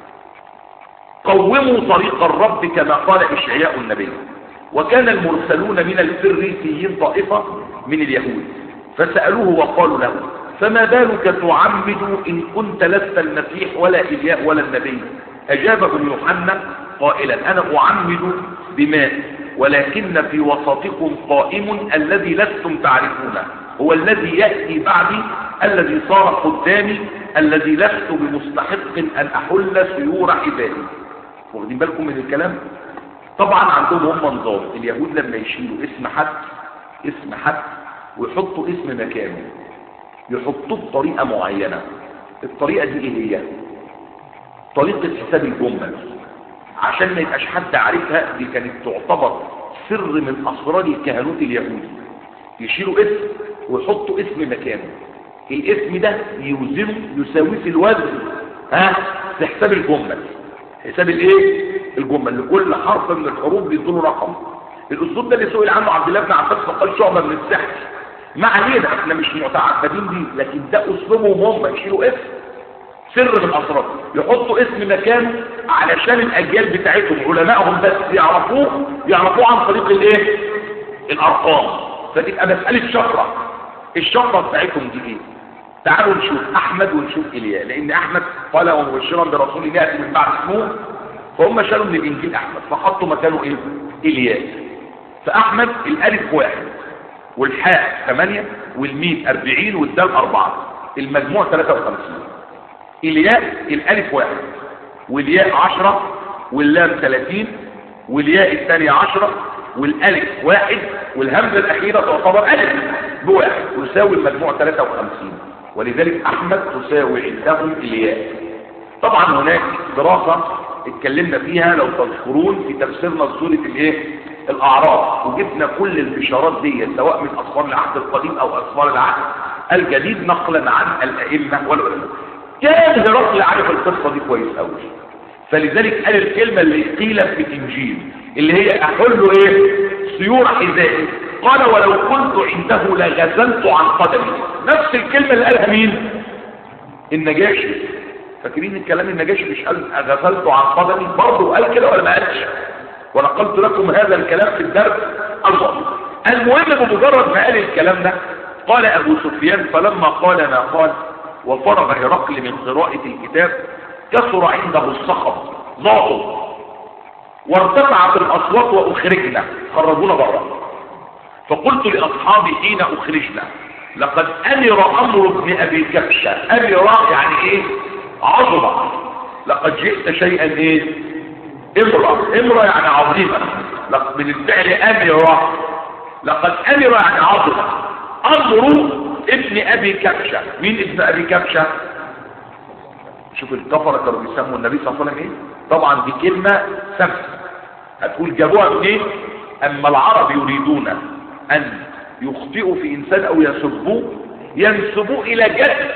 قوموا طريق الرب كما قال إشعياء النبي وكان المرسلون من الفريسيين طائفة من اليهود فسألوه وقالوا له فما بالك تعمد إن كنت لست المسيح ولا إلياء ولا النبي أجابهم يوحنا قائلا أنا أعمد بماء ولكن في وسطكم قائم الذي لستم تعرفونه هو الذي يأتي بعدي الذي صار قدامي الذي لست بمستحق أن أحل سيور حذائي واخدين بالكم من الكلام طبعا عندهم هم نظام اليهود لما يشيلوا اسم حد اسم حد ويحطوا اسم مكانه يحطوه بطريقة معينة الطريقة دي ايه هي طريقة حساب الجمل عشان ما يبقاش حد عارفها دي كانت تعتبر سر من اسرار الكهنوت اليهودي يشيلوا اسم ويحطوا اسم مكانه الاسم ده يوزنه يساويه في الوزن ها في حساب الجمل حساب الايه الجمل لكل حرف من الحروف بيدوا رقم الاسلوب ده اللي سئل عنه عبد الله بن عباس فقال شعبه من السحر ما علينا احنا مش متعبدين بيه لكن ده اسلوبهم هم يشيلوا اسم سر من اسرار يحطوا اسم مكانه علشان الاجيال بتاعتهم علمائهم بس يعرفوه يعرفوه عن طريق الايه الارقام فتبقى مساله شفره الشفره بتاعتهم دي ايه تعالوا نشوف احمد ونشوف ايليا لان احمد قال ومبشرا برسول ياتي من بعد اسمه فهم شالوا من الانجيل احمد فحطوا مكانه ايه ايليا فاحمد الالف واحد والحاء ثمانية والميم أربعين والدال أربعة المجموع ثلاثة وخمسين الياء الألف واحد والياء عشرة واللام ثلاثين والياء الثانية عشرة والألف واحد والهمزة الأخيرة تعتبر ألف بواحد تساوي المجموع ثلاثة وخمسين ولذلك أحمد تساوي عندهم الياء طبعا هناك دراسة اتكلمنا فيها لو تذكرون في تفسيرنا لسورة الايه الاعراف وجبنا كل الاشارات دي سواء من اسفار العهد القديم او اسفار العهد الجديد نقلا عن الائمه والعلماء كان هرقل عارف القصه دي كويس قوي فلذلك قال الكلمه اللي قيلت في الانجيل اللي هي احل ايه سيور حذائي قال ولو كنت عنده لغزلت عن قدمي نفس الكلمه اللي قالها مين النجاشي فاكرين الكلام النجاشي مش قال غسلت عن قدمي برضه قال كده ولا ما قالش ونقلت لكم هذا الكلام في الدرس الله المهم بمجرد ما قال الكلام ده قال ابو سفيان فلما قال ما قال وفرغ هرقل من قراءة الكتاب كثر عنده الصخب ضاغط وارتفعت الاصوات واخرجنا خرجونا بره فقلت لاصحابي حين اخرجنا لقد امر امر ابن ابي كبشه امر يعني ايه عظمه لقد جئت شيئا ايه امرأ امرأ يعني عظيمة من الفعل امرأ لقد امر يعني عظمة امر ابن ابي كبشة مين ابن ابي كبشة شوف الكفرة كانوا بيسموا النبي صلى الله عليه وسلم ايه طبعا دي كلمة سمس هتقول جابوها منين اما العرب يريدون ان يخطئوا في انسان او يسبوه ينسبوه الى جد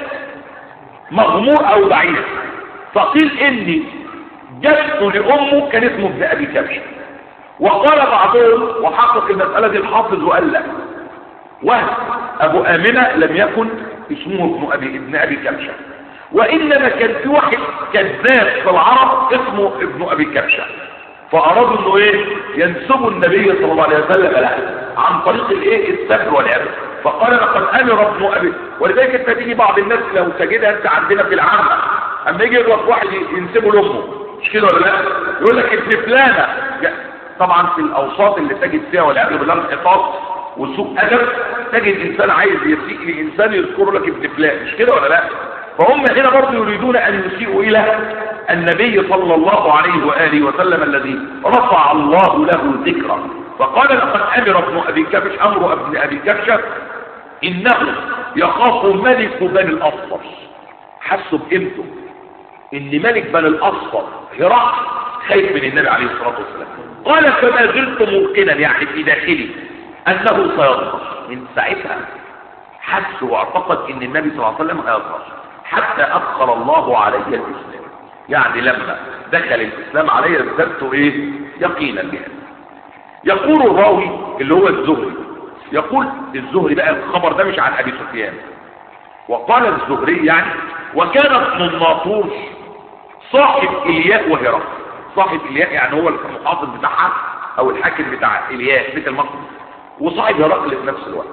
مغمور او ضعيف فقيل ان جده لامه كان اسمه ابن ابي كبشه وقال بعضهم وحقق المساله دي الحافظ وقال لا وهب ابو امنه لم يكن اسمه ابن ابي ابن ابي كبشه وانما كان في واحد كذاب في العرب اسمه ابن ابي كبشه فارادوا انه ايه ينسبوا النبي صلى الله عليه وسلم له عن طريق الايه السبر والعبد فقال لقد امر ابن ابي ولذلك انت تيجي بعض الناس لو تجدها انت عندنا في العامه اما يجي يغلط واحد ينسبه لامه مش كده ولا لا يقول لك ابن فلانه طبعا في الاوساط اللي تجد فيها والعياذ بالله انحطاط وسوء ادب تجد انسان عايز يسيء لانسان يذكر لك ابن فلان مش كده ولا لا فهم هنا برضه يريدون ان يسيئوا الى النبي صلى الله عليه واله وسلم الذي رفع الله له ذكره فقال لقد امر ابن ابي كبش امر ابن ابي كبشه انه يخاف ملك بني الاصفر حسوا بقيمته ان ملك بني الاصفر هرقل خايف من النبي عليه الصلاه والسلام قال فما زلت موقنا يعني في داخلي انه سيظهر من ساعتها حس واعتقد ان النبي صلى الله عليه وسلم هيظهر حتى ادخل الله علي الاسلام يعني لما دخل الاسلام علي ازددت ايه يقينا بها يقول الراوي اللي هو الزهري يقول الزهري بقى الخبر ده مش عن ابي سفيان وقال الزهري يعني وكان ابن الناطور صاحب الياء وهرقل صاحب الياء يعني هو المحافظ بتاعها او الحاكم بتاع الياء بيت المقدس وصاحب هرقل في نفس الوقت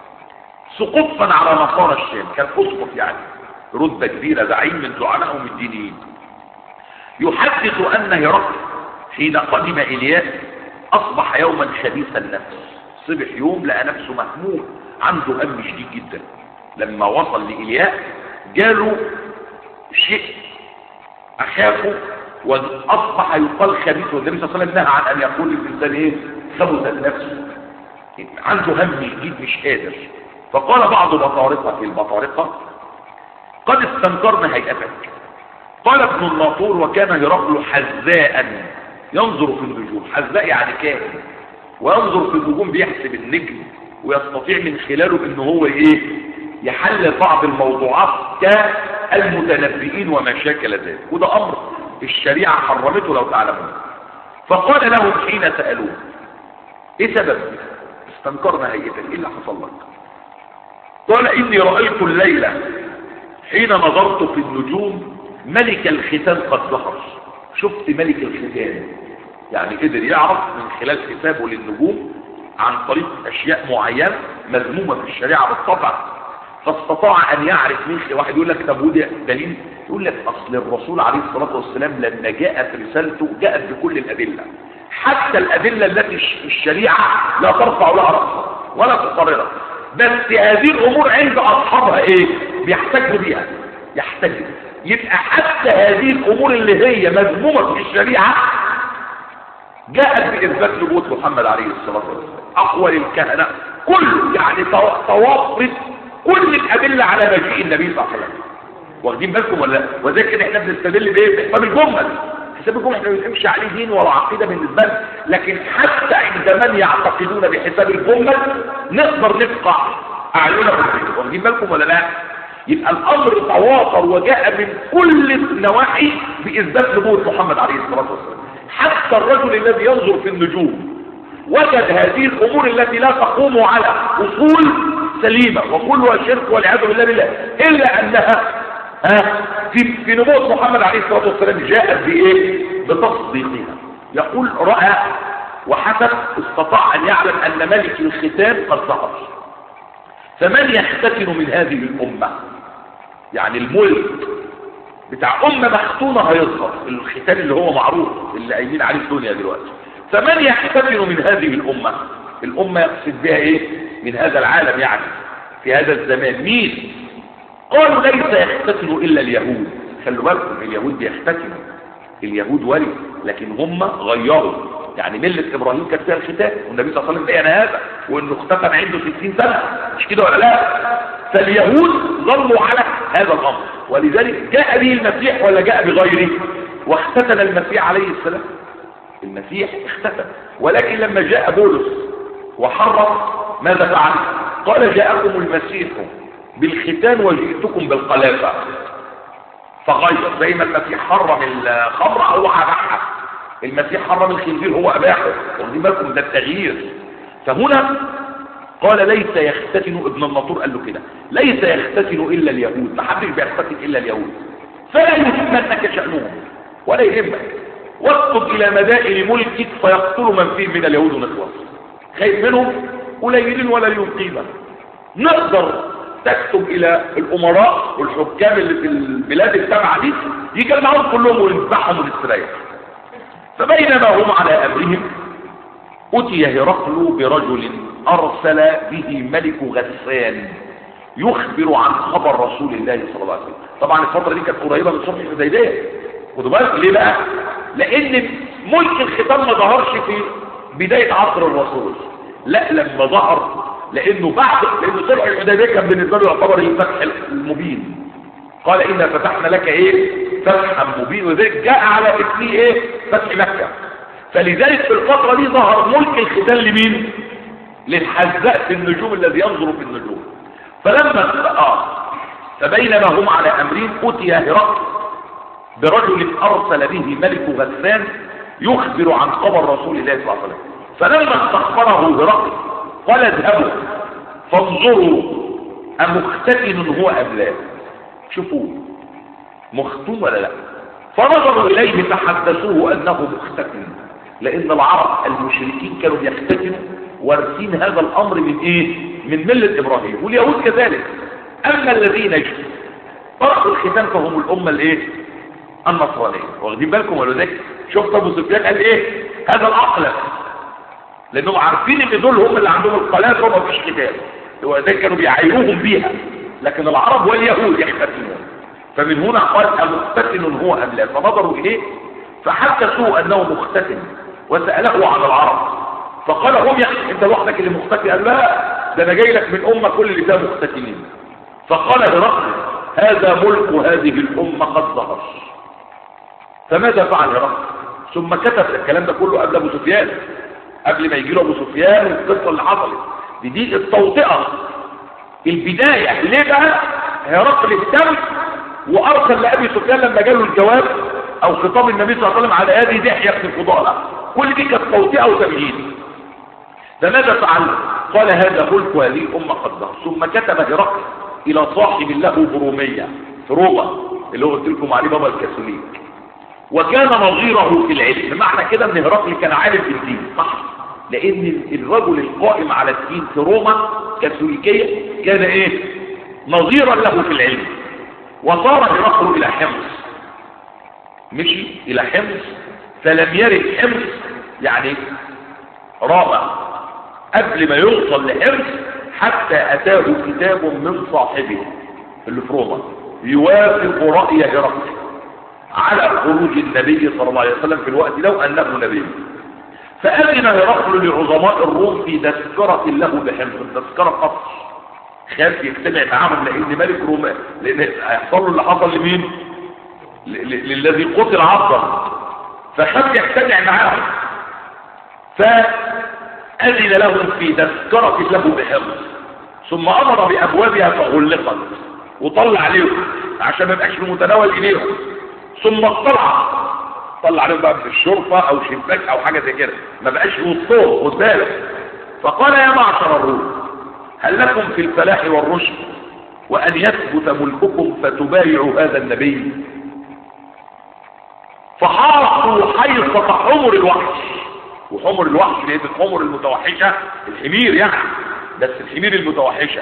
سقوطا على نصارى الشام كان اسقط يعني رتبه كبيره زعيم من زعمائهم الدينيين يحدث ان هرقل حين قدم الياء اصبح يوما خبيث النفس صبح يوم لقى نفسه مهموم عنده هم شديد جدا لما وصل لإلياء جاله شيء أخافه وأصبح يقال خبيث والنبي صلى الله عليه وسلم نهى عن أن يقول الإنسان إيه خبث النفس عنده هم شديد مش قادر فقال بعض بطارقة في البطارقة قد استنكرنا هيئتك قال ابن الناطور وكان هرقل حذاء ينظر في النجوم حذاء يعني كاهن وينظر في النجوم بيحسب النجم ويستطيع من خلاله ان هو ايه يحلل بعض الموضوعات كالمتنبئين وما شاكل ذلك وده امر الشريعة حرمته لو تعلمون فقال لهم حين سألوه ايه سبب استنكرنا هيئتك ايه اللي حصل لك قال اني رأيت الليلة حين نظرت في النجوم ملك الختان قد ظهر شفت ملك الختان يعني قدر يعرف من خلال حسابه للنجوم عن طريق اشياء معينة مذمومة في الشريعة بالطبع فاستطاع ان يعرف من خلال واحد يقول لك طب وده دليل يقول لك اصل الرسول عليه الصلاة والسلام لما جاءت رسالته جاءت بكل الادلة حتى الادلة التي الشريعة لا ترفع لها رأسها ولا تقررها بس هذه الامور عند اصحابها ايه بيحتجوا بيها يحتجوا يبقى حتى هذه الامور اللي هي مذمومة في الشريعة جاءت باثبات نبوة محمد عليه الصلاة والسلام اقوى الكهنة كله يعني توافرت كل الادلة على مجيء النبي صلى الله عليه وسلم واخدين بالكم ولا لا وذلك كده احنا بنستدل بايه بحساب الجمل حساب الجمل احنا ما بنمشي عليه دين ولا عقيده بالنسبه لنا لكن حتى عند من يعتقدون بحساب الجمل نقدر نفقع اعيننا بالدين واخدين بالكم ولا لا يبقى الامر تواتر وجاء من كل النواحي باثبات نبوه محمد عليه الصلاه والسلام حتى الرجل الذي ينظر في النجوم وجد هذه الامور التي لا تقوم على اصول سليمه وكلها شرك والعياذ بالله بالله الا انها ها في في نبوة محمد عليه الصلاة والسلام جاءت بإيه بتصديقها يقول رأى وحسب استطاع أن يعلم أن ملك الختان قد ظهر فمن يختتن من هذه الأمة يعني الملك بتاع أمة مختونة هيظهر الختان اللي هو معروف اللي قايمين عليه الدنيا دلوقتي فمن يختتن من هذه الأمة الأمة يقصد بها إيه من هذا العالم يعني في هذا الزمان مين قالوا ليس يختتن الا اليهود خلوا بالكم اليهود بيختتنوا اليهود ولي لكن هم غيروا يعني ملة ابراهيم كانت فيها الختان والنبي صلى الله عليه وسلم بيان هذا وانه اختتن عنده 60 سنة مش كده ولا لا فاليهود ظلوا على هذا الامر ولذلك جاء به المسيح ولا جاء بغيره واختتن المسيح عليه السلام المسيح اختتن ولكن لما جاء بولس وحرم ماذا فعل قال جاءكم المسيح بالختان وجئتكم بالقلافة فغير زي ما المسيح حرم الخمر هو اباحها المسيح حرم الخنزير هو اباحه واخدين بالكم ده التغيير فهنا قال ليس يختتن ابن الناطور قال له كده ليس يختتن الا اليهود ما حدش بيختتن الا اليهود فلا يهمنك شانهم ولا يهمك واكتب الى مدائن ملكك فيقتل من فيه من اليهود ونخلص خايف منهم قليلين ولا ليهم قيمه نقدر تكتب الى الامراء والحكام اللي في البلاد التابعه دي يجي معاهم كلهم ونذبحهم ونستريح فبينما هم على امرهم اتي هرقل برجل ارسل به ملك غسان يخبر عن خبر رسول الله صلى الله عليه وسلم طبعا الفتره دي كانت قريبه من صلح الحديبيه خدوا بالك ليه بقى لان ملك الختام ما ظهرش في بدايه عصر الرسول لا لما ظهر لانه بعد لان صلح الحديبيه كان بالنسبه له يعتبر الفتح المبين قال انا فتحنا لك ايه فتحا مبين وذلك جاء على اسمه ايه فتح مكه فلذلك في الفتره دي ظهر ملك الختان لمين للحذاء في النجوم الذي ينظر في النجوم فلما اه فبينما هم على امرين اتي هرقل برجل ارسل به ملك غسان يخبر عن خبر رسول الله صلى الله عليه وسلم فلما استخبره هرقل قال اذهبوا فانظروا أمختتن هو أم لا شوفوا مختوم ولا لا فنظروا إليه فحدثوه أنه مختتن لأن العرب المشركين كانوا بيختتنوا وارثين هذا الأمر من إيه من ملة إبراهيم واليهود كذلك أما الذين تركوا الختان فهم الأمة الإيه النصرانية واخدين بالكم ولا ذلك شفت أبو سفيان قال إيه هذا العقل لانهم عارفين ان دول هم اللي عندهم القلاده وما فيش كتاب هو ده كانوا بيعايروهم بيها لكن العرب واليهود يختتنون فمن هنا قال امختتن هو ام لا فنظروا اليه فحدثوه انه مختتن وساله عن العرب فقال هم يعني انت لوحدك اللي مختتن قال لا ده انا جاي لك من امه كل اللي فيها مختتنين فقال هرقل هذا ملك هذه الامه قد ظهر فماذا فعل هرقل ثم كتب الكلام ده كله قبل ابو سفيان قبل ما يجي له ابو سفيان والقصه اللي حصلت دي, دي التوطئه البدايه ليه بقى هرقل اهتم وارسل لابي سفيان لما جاله الجواب او خطاب النبي صلى الله عليه وسلم على هذه دحيه بن فضاله كل دي كانت توطئه وتمهيد فماذا فعل قال هذا ملك هذه الامه قد ظهر ثم كتب هرقل الى صاحب له بروميه في روما اللي هو قلت لكم عليه بابا الكاثوليك وكان نظيره في العلم معنى كده ان هرقل كان عالم في الدين صح لان الرجل القائم على الدين في روما كاثوليكيه كان ايه نظيرا له في العلم وصار هرقل الى حمص مشي الى حمص فلم يرد حمص يعني رابع قبل ما يوصل لحمص حتى اتاه كتاب من صاحبه اللي في روما يوافق رأي هرقل على خروج النبي صلى الله عليه وسلم في الوقت لو انه نبي فأذن هرقل لعظماء الروم في تذكرة له بحمص التذكرة قصر خاف يجتمع معاهم لان ملك روما لان هيحصل له اللي حصل لمين للذي قتل عبدا فخاف يجتمع معاهم فأذن لهم في تذكرة له بحمص ثم امر بابوابها فغلقت وطلع عليهم عشان ما يبقاش في متناول ايديهم ثم اطلع طلع عليهم بقى في الشرطة او شباك او حاجة زي كده ما بقاش وسطهم خد بالك فقال يا معشر الروم هل لكم في الفلاح والرشد وان يثبت ملككم فتبايعوا هذا النبي فحاصوا حيصة حمر الوحش وحمر الوحش لان الحمر المتوحشة الحمير يعني بس الحمير المتوحشة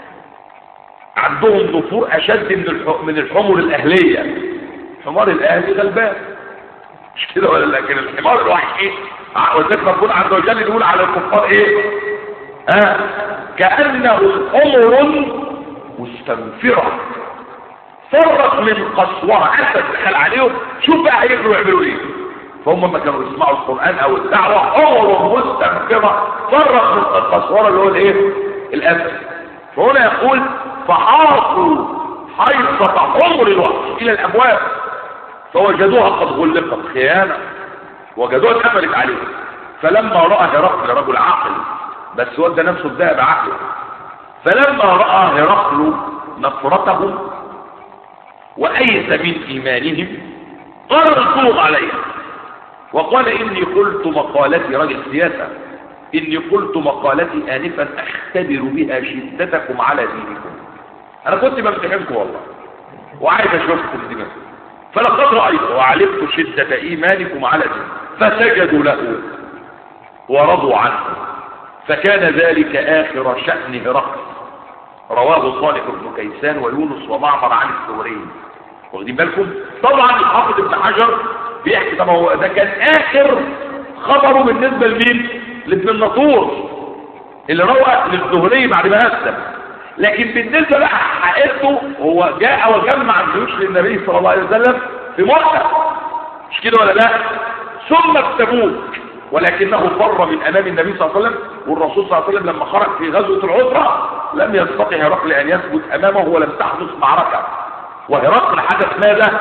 عندهم نفور اشد من من الحمر الاهلية الحمار الاهلي غلبان مش كده ولا لكن الحمار الوحشي وذلك ربنا عز وجل يقول على الكفار ايه ها آه كأنه حمر مستنفرة فرق من قسوره اسد دخل عليهم شوف بقى هيقدروا يعملوا ايه فهم ما كانوا يسمعوا القرآن او الدعوة حمر مستنفرة فرق من القسوره اللي هو الايه الاسد فهنا يقول فحاصوا حيصة حمر الوحش الى الابواب فوجدوها قد غلقت خيانة وجدوها اتقفلت عليهم فلما رأى هرقل رجل عاقل بس ودى نفسه الذهب عقله فلما رأى هرقل نفرتهم وأيس من إيمانهم قرصوا عليها وقال إني قلت مقالتي راجل سياسة إني قلت مقالتي آنفا أختبر بها شدتكم على دينكم أنا كنت بمتحنكم والله وعايز أشوفكم دينكم فلقد رأيت وعلمت شدة إيمانكم على دينكم فسجدوا له ورضوا عنه فكان ذلك آخر شأن هرقل رواه صالح بن كيسان ويونس ومعمر عن الثوري واخدين بالكم طبعا الحافظ ابن حجر بيحكي طبعا هو ده كان اخر خبره بالنسبه لمين لابن النطور اللي روى للزهري بعد ما اسلم لكن بالنسبه بقى حقيقته هو جاء وجمع الجيوش للنبي صلى الله عليه وسلم في مؤتة مش كده ولا لا ثم التبوك ولكنه فر من امام النبي صلى الله عليه وسلم والرسول صلى الله عليه وسلم لما خرج في غزوه العسره لم يستطع هرقل ان يثبت امامه ولم تحدث معركه وهرقل حدث ماذا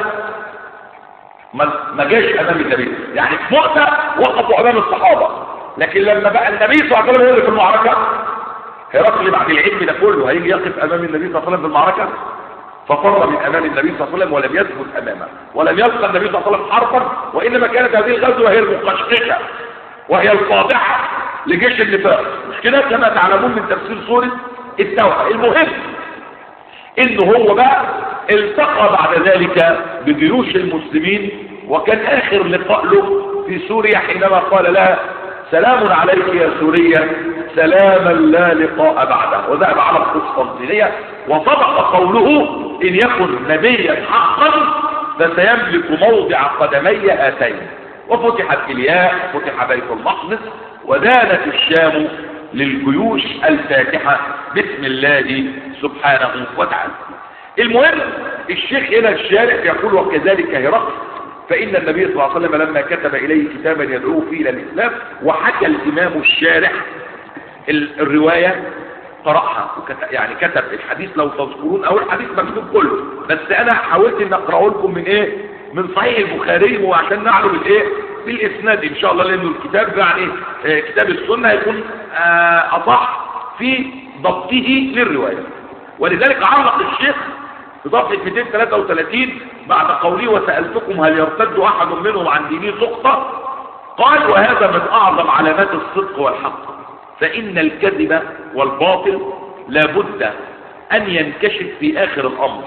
ما جاش امام النبي يعني في مؤتة وقفوا امام الصحابه لكن لما بقى النبي صلى الله عليه وسلم هو اللي في المعركه هرقل بعد العلم ده كله هيجي يقف امام النبي صلى الله عليه وسلم في المعركه ففر من امام النبي صلى الله عليه وسلم ولم يثبت امامه ولم يلقى النبي صلى الله عليه وسلم حربا وانما كانت هذه الغزوه هي المقشقشه وهي الفاضحه لجيش النفاق مش كده كما تعلمون من تفسير سوره التوبه المهم ان هو بقى التقى بعد ذلك بجيوش المسلمين وكان اخر لقاء له في سوريا حينما قال لها سلام عليك يا سوريا سلاما لا لقاء بعده وذهب على القسطنطينية وصدق قوله إن يكن نبيا حقا فسيملك موضع قدمي هاتين وفتحت إلياء فتح بيت المقدس ودانت الشام للجيوش الفاتحة باسم الله سبحانه وتعالى المهم الشيخ هنا الشارع يقول وكذلك هرقل فإن النبي صلى الله عليه وسلم لما كتب إليه كتابا يدعوه فيه إلى الإسلام وحكى الإمام الشارح الرواية قرأها يعني كتب الحديث لو تذكرون أو الحديث مكتوب كله بس أنا حاولت أن أقرأه لكم من إيه من صحيح البخاري وعشان نعلم الإيه بالإسناد إن شاء الله لأنه الكتاب يعني آه كتاب السنة هيكون آه أصح في ضبطه للرواية ولذلك علق الشيخ في صفحة 233 بعد قوله وسألتكم هل يرتد أحد منهم عن دينه سقطة قال وهذا من أعظم علامات الصدق والحق فإن الكذب والباطل لابد أن ينكشف في آخر الأمر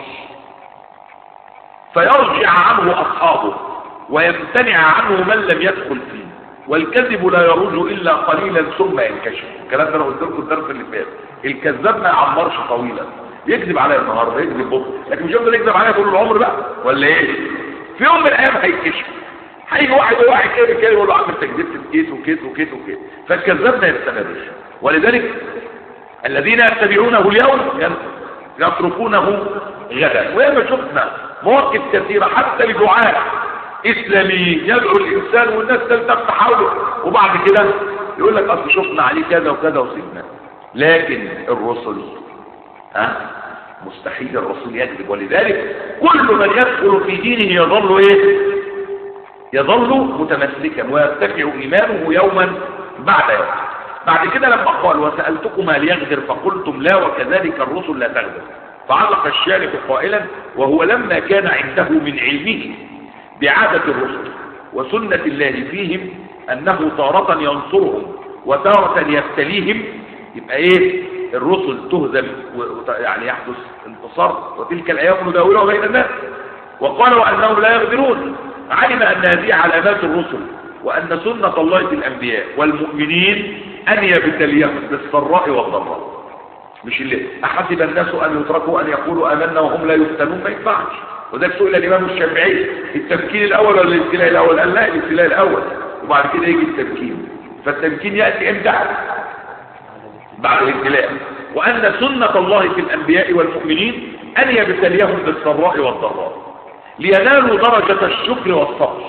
فيرجع عنه أصحابه ويمتنع عنه من لم يدخل فيه والكذب لا يروج إلا قليلا ثم ينكشف الكلام ده انا قلت لكم الدرس اللي فات الكذاب ما يعمرش طويلا يكذب عليا النهارده يكذب بكره لكن مش هيفضل يكذب عليا طول العمر بقى ولا ايه في يوم من الايام هيكشف هيجي واحد واحد كده كده يقول له عم انت كذبت في كيس وكيس وكيس وكيس فالكذاب ما يستمرش ولذلك الذين يتبعونه اليوم يتركونه غدا وياما شفنا مواقف كثيره حتى لدعاء اسلاميين يدعو الانسان والناس تلتف حوله وبعد كده يقول لك اصل شفنا عليه كذا وكذا وسيبنا لكن الرسل ها مستحيل الرسول يكذب ولذلك كل من يدخل في دينه يظل ايه يظل متمسكا ويرتفع ايمانه يوما بعد يوم بعد كده لما قال وسألتكم هل يغدر فقلتم لا وكذلك الرسل لا تغدر فعلق الشارح قائلا وهو لما كان عنده من علمه بعادة الرسل وسنة الله فيهم أنه تارة ينصرهم وتارة يبتليهم يبقى ايه الرسل تهزم يعني يحدث انتصار وتلك الايام نداولها بين الناس وقالوا انهم لا يغدرون علم ان هذه علامات الرسل وان سنة الله في الانبياء والمؤمنين ان يبتليهم بالسراء والضراء مش اللي احسب الناس ان يتركوا ان يقولوا امنا وهم لا يفتنون ما ينفعش وذلك سئل الامام الشافعي التمكين الاول ولا الابتلاء الاول قال لا الابتلاء الاول وبعد كده يجي التمكين فالتمكين ياتي امتى بعد الابتلاء وأن سنة الله في الأنبياء والمؤمنين أن يبتليهم بالسراء والضراء لينالوا درجة الشكر والصبر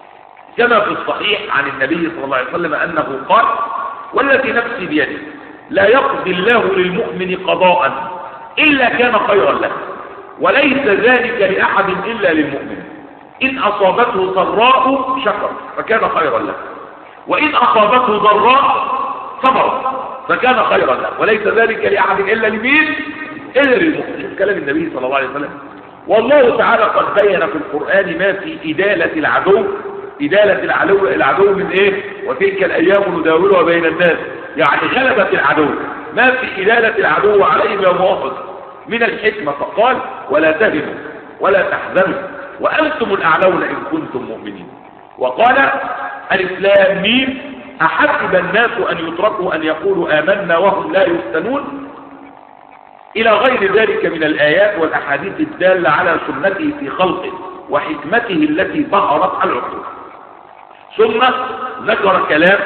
كما في الصحيح عن النبي صلى الله عليه وسلم أنه قال والذي نفسي بيده لا يقضي الله للمؤمن قضاء إلا كان خيرا له وليس ذلك لأحد إلا للمؤمن إن أصابته سراء شكر فكان خيرا له وإن أصابته ضراء صبر فكان خيرا له وليس ذلك لأحد إلا لمين إلا للمؤمن كلام النبي صلى الله عليه وسلم والله تعالى قد بين في القرآن ما في إدالة العدو إدالة العدو العدو من إيه وتلك الأيام نداولها بين الناس يعني غلبت العدو ما في إدالة العدو عليهم يوم واحد من الحكمة فقال ولا تهنوا ولا تحزنوا وأنتم الأعلون إن كنتم مؤمنين وقال الإسلام مين أحسب الناس أن يتركوا أن يقولوا آمنا وهم لا يفتنون إلى غير ذلك من الآيات والأحاديث الدالة على سنته في خلقه وحكمته التي ظهرت على العقول ثم ذكر كلام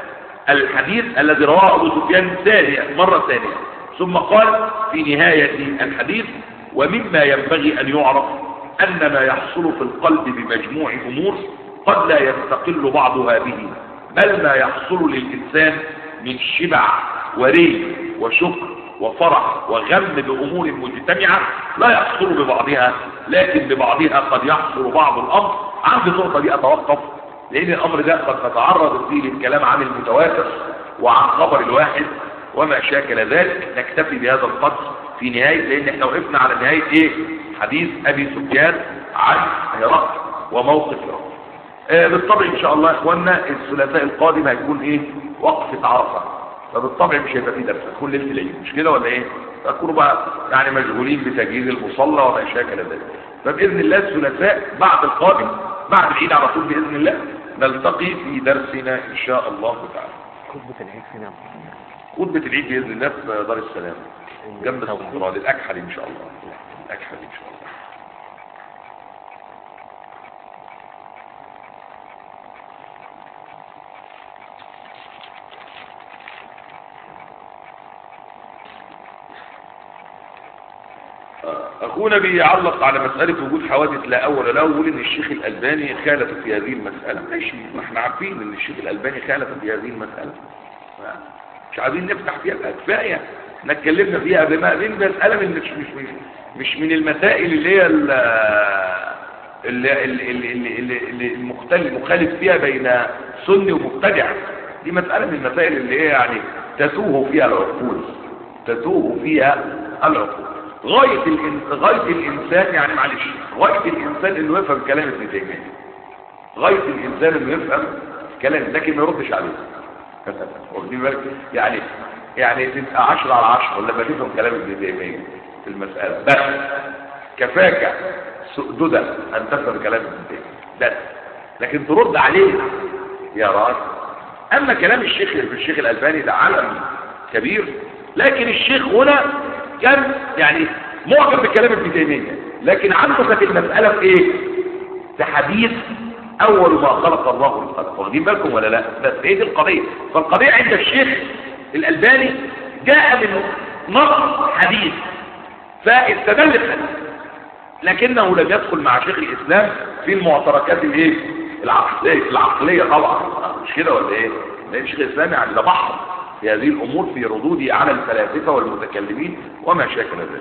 الحديث الذي رواه أبو سفيان ثانية مرة ثانية ثم قال في نهاية الحديث ومما ينبغي أن يعرف أن ما يحصل في القلب بمجموع أمور قد لا يستقل بعضها به بل ما يحصل للإنسان من شبع وري وشكر وفرح وغم بأمور مجتمعة لا يحصل ببعضها لكن ببعضها قد يحصل بعض الأمر عند النقطة دي أتوقف لأن الأمر ده قد تتعرض فيه للكلام عن المتواتر وعن خبر الواحد وما شاكل ذلك نكتفي بهذا القدر في نهاية لأن احنا وقفنا على نهاية ايه حديث أبي سفيان عن هرقل وموقف هرقل آه بالطبع ان شاء الله يا اخوانا الثلاثاء القادم هيكون ايه وقفة عرفة فبالطبع مش هيبقى فيه درس هتكون ليله العيد مش كده ولا ايه فكونوا بقى يعني مشغولين بتجهيز المصلى وما شاكل ذلك فباذن الله الثلاثاء بعد القادم بعد العيد على طول باذن الله نلتقي في درسنا ان شاء الله تعالى خطبة العيد فين يا عم؟ خطبة العيد باذن الله في دار السلام جنب السنترال الاكحل ان شاء الله الاكحل ان شاء الله أخونا بيعلق على مسألة وجود حوادث لا أول له يقول إن الشيخ الألباني خالف في هذه المسألة ماشي ما احنا عارفين إن الشيخ الألباني خالف في هذه المسألة مش عايزين نفتح فيها بقى كفاية احنا اتكلمنا فيها بما دي مسألة من مش مش مش, مش من المسائل اللي هي ال- اللي اللي اللي اللي اللي المختلف مخالف فيها بين سني ومبتدع دي مسألة من المسائل اللي هي يعني تتوه فيها العقول تتوه فيها العقول غاية الإن... غاية الإنسان يعني معلش غاية الإنسان إنه يفهم كلام ابن تيمية غاية الإنسان إنه يفهم كلام لكن ما يردش عليه واخدين بالك يعني يعني تبقى 10 على 10 لما تفهم كلام ابن تيمية في المسألة بس كفاك سؤددا أن تفهم كلام ابن تيمية بس لكن ترد عليه يا راجل أما كلام الشيخ الشيخ الألباني ده علم كبير لكن الشيخ هنا كان يعني معجب بكلام ابن تيميه لكن عنده كانت المساله في ايه في حديث اول ما خلق الله الخلق واخدين بالكم ولا لا بس ايه دي القضيه فالقضيه عند الشيخ الالباني جاء من نص حديث فاستدل الحديث لكنه لم يدخل مع شيخ الاسلام في المعتركات الايه العقليه العقليه طبعا مش كده ولا ايه لان شيخ الاسلام يعني ده بحر في هذه الأمور في ردوده على الفلاسفة والمتكلمين وما شاكل ذلك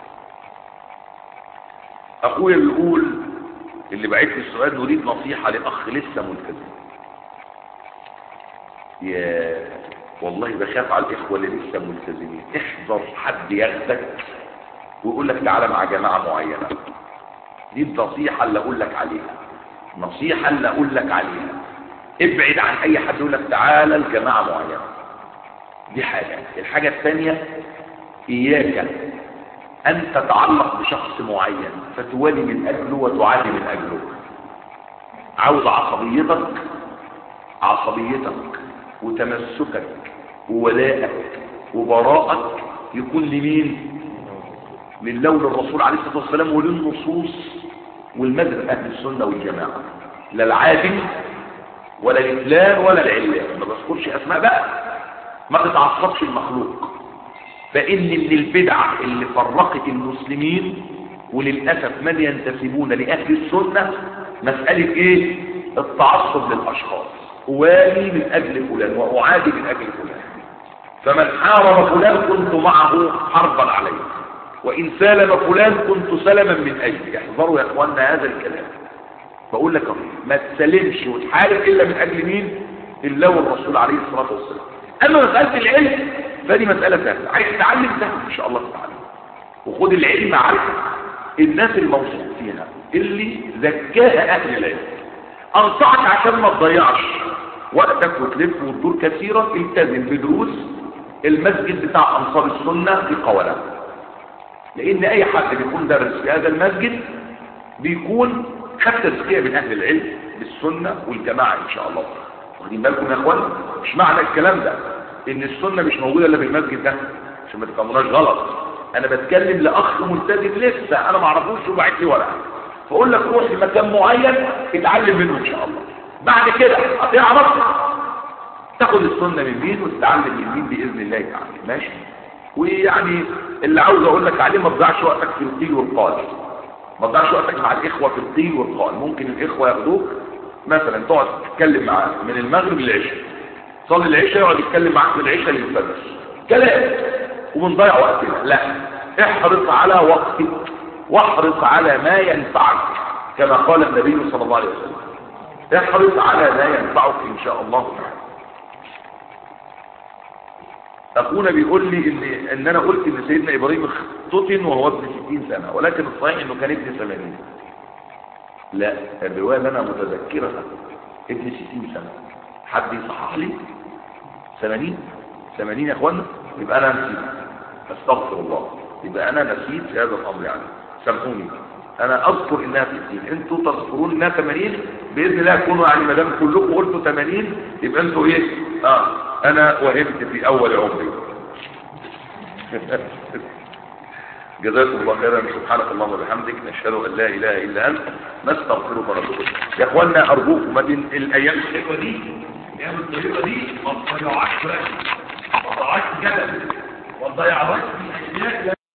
أخويا بيقول اللي بعت لي السؤال نريد نصيحة لأخ لسه ملتزم يا والله بخاف على الإخوة اللي لسه ملتزمين احذر حد ياخدك ويقول لك تعالى مع جماعة معينة دي النصيحة اللي أقول لك عليها نصيحة اللي أقول لك عليها ابعد عن أي حد يقول لك تعالى لجماعة معينة دي حاجة الحاجة الثانية إياك أن تتعلق بشخص معين فتولي من أجله وتعادي من أجله عاوز عصبيتك عصبيتك وتمسكك وولائك وبراءك يكون لمين لله وللرسول عليه الصلاة والسلام وللنصوص والمذهب أهل السنة والجماعة لا العادل ولا الإفلان ولا العلان ما بذكرش أسماء بقى ما تتعصبش المخلوق فإن من البدع اللي فرقت المسلمين وللأسف من ينتسبون لأهل السنة مسألة إيه؟ التعصب للأشخاص أوالي من أجل فلان وأعادي من أجل فلان فمن حارب فلان كنت معه حربا عليه وإن سالم فلان كنت سلما من أجل احذروا يا أخواننا هذا الكلام بقول لك ما تسلمش وتحارب إلا من أجل مين الله والرسول عليه الصلاة والسلام أما مسألة العلم فدي مسألة سهلة عايز تتعلم سهل إن شاء الله تتعلم وخد العلم عارف الناس الموثوق فيها اللي زكاها أهل العلم أنصحك عشان ما تضيعش وقتك وتلف وتدور كثيرا التزم بدروس المسجد بتاع أنصار السنة في قولة لأن أي حد بيكون درس في هذا المسجد بيكون خد تزكية من أهل العلم بالسنة والجماعة إن شاء الله واخدين بالكم يا اخوان مش معنى الكلام ده ان السنه مش موجوده الا في المسجد ده عشان ما تفهموناش غلط انا بتكلم لاخ ملتزم لسه انا ما اعرفوش وبعت لي ورقه فاقول لك روح لمكان معين اتعلم منه ان شاء الله بعد كده هتعرف تاخد السنه من مين وتتعلم من مين باذن الله تعالى ماشي ويعني اللي عاوز اقول لك عليه ما تضيعش وقتك في القيل والقال ما تضيعش وقتك مع الاخوه في القيل والقال ممكن الاخوه ياخدوك مثلا تقعد تتكلم معاه من المغرب للعشاء صلي العشاء يقعد يتكلم معاك من العشاء للفجر كلام وبنضيع وقتنا لا احرص على وقتك واحرص على ما ينفعك كما قال النبي صلى الله عليه وسلم احرص على ما ينفعك ان شاء الله تعالى اخونا بيقول لي ان ان انا قلت ان سيدنا ابراهيم اختتن وهو ابن 60 سنه ولكن الصحيح انه كان ابن 80 لا الرواية اللي أنا متذكرها ابن ستين سنة حد يصحح لي ثمانين ثمانين يا أخوانا يبقى أنا نسيت أستغفر الله يبقى أنا نسيت في هذا الأمر يعني سامحوني أنا أذكر إنها ستين أنتوا تذكرون إنها ثمانين بإذن الله تكونوا يعني ما دام كلكم قلتوا ثمانين يبقى أنتوا إيه؟ آه أنا وهمت في أول عمري جزاكم الله خيرا سبحانك اللهم وبحمدك نشهد ان لا اله الا انت نستغفرك ونتوب اليك يا اخوانا ارجوكم ما بين الايام الحلوه دي الايام الطيبه دي ما تضيعوهاش ما تضيعوهاش جدل ما تضيعوهاش في اشياء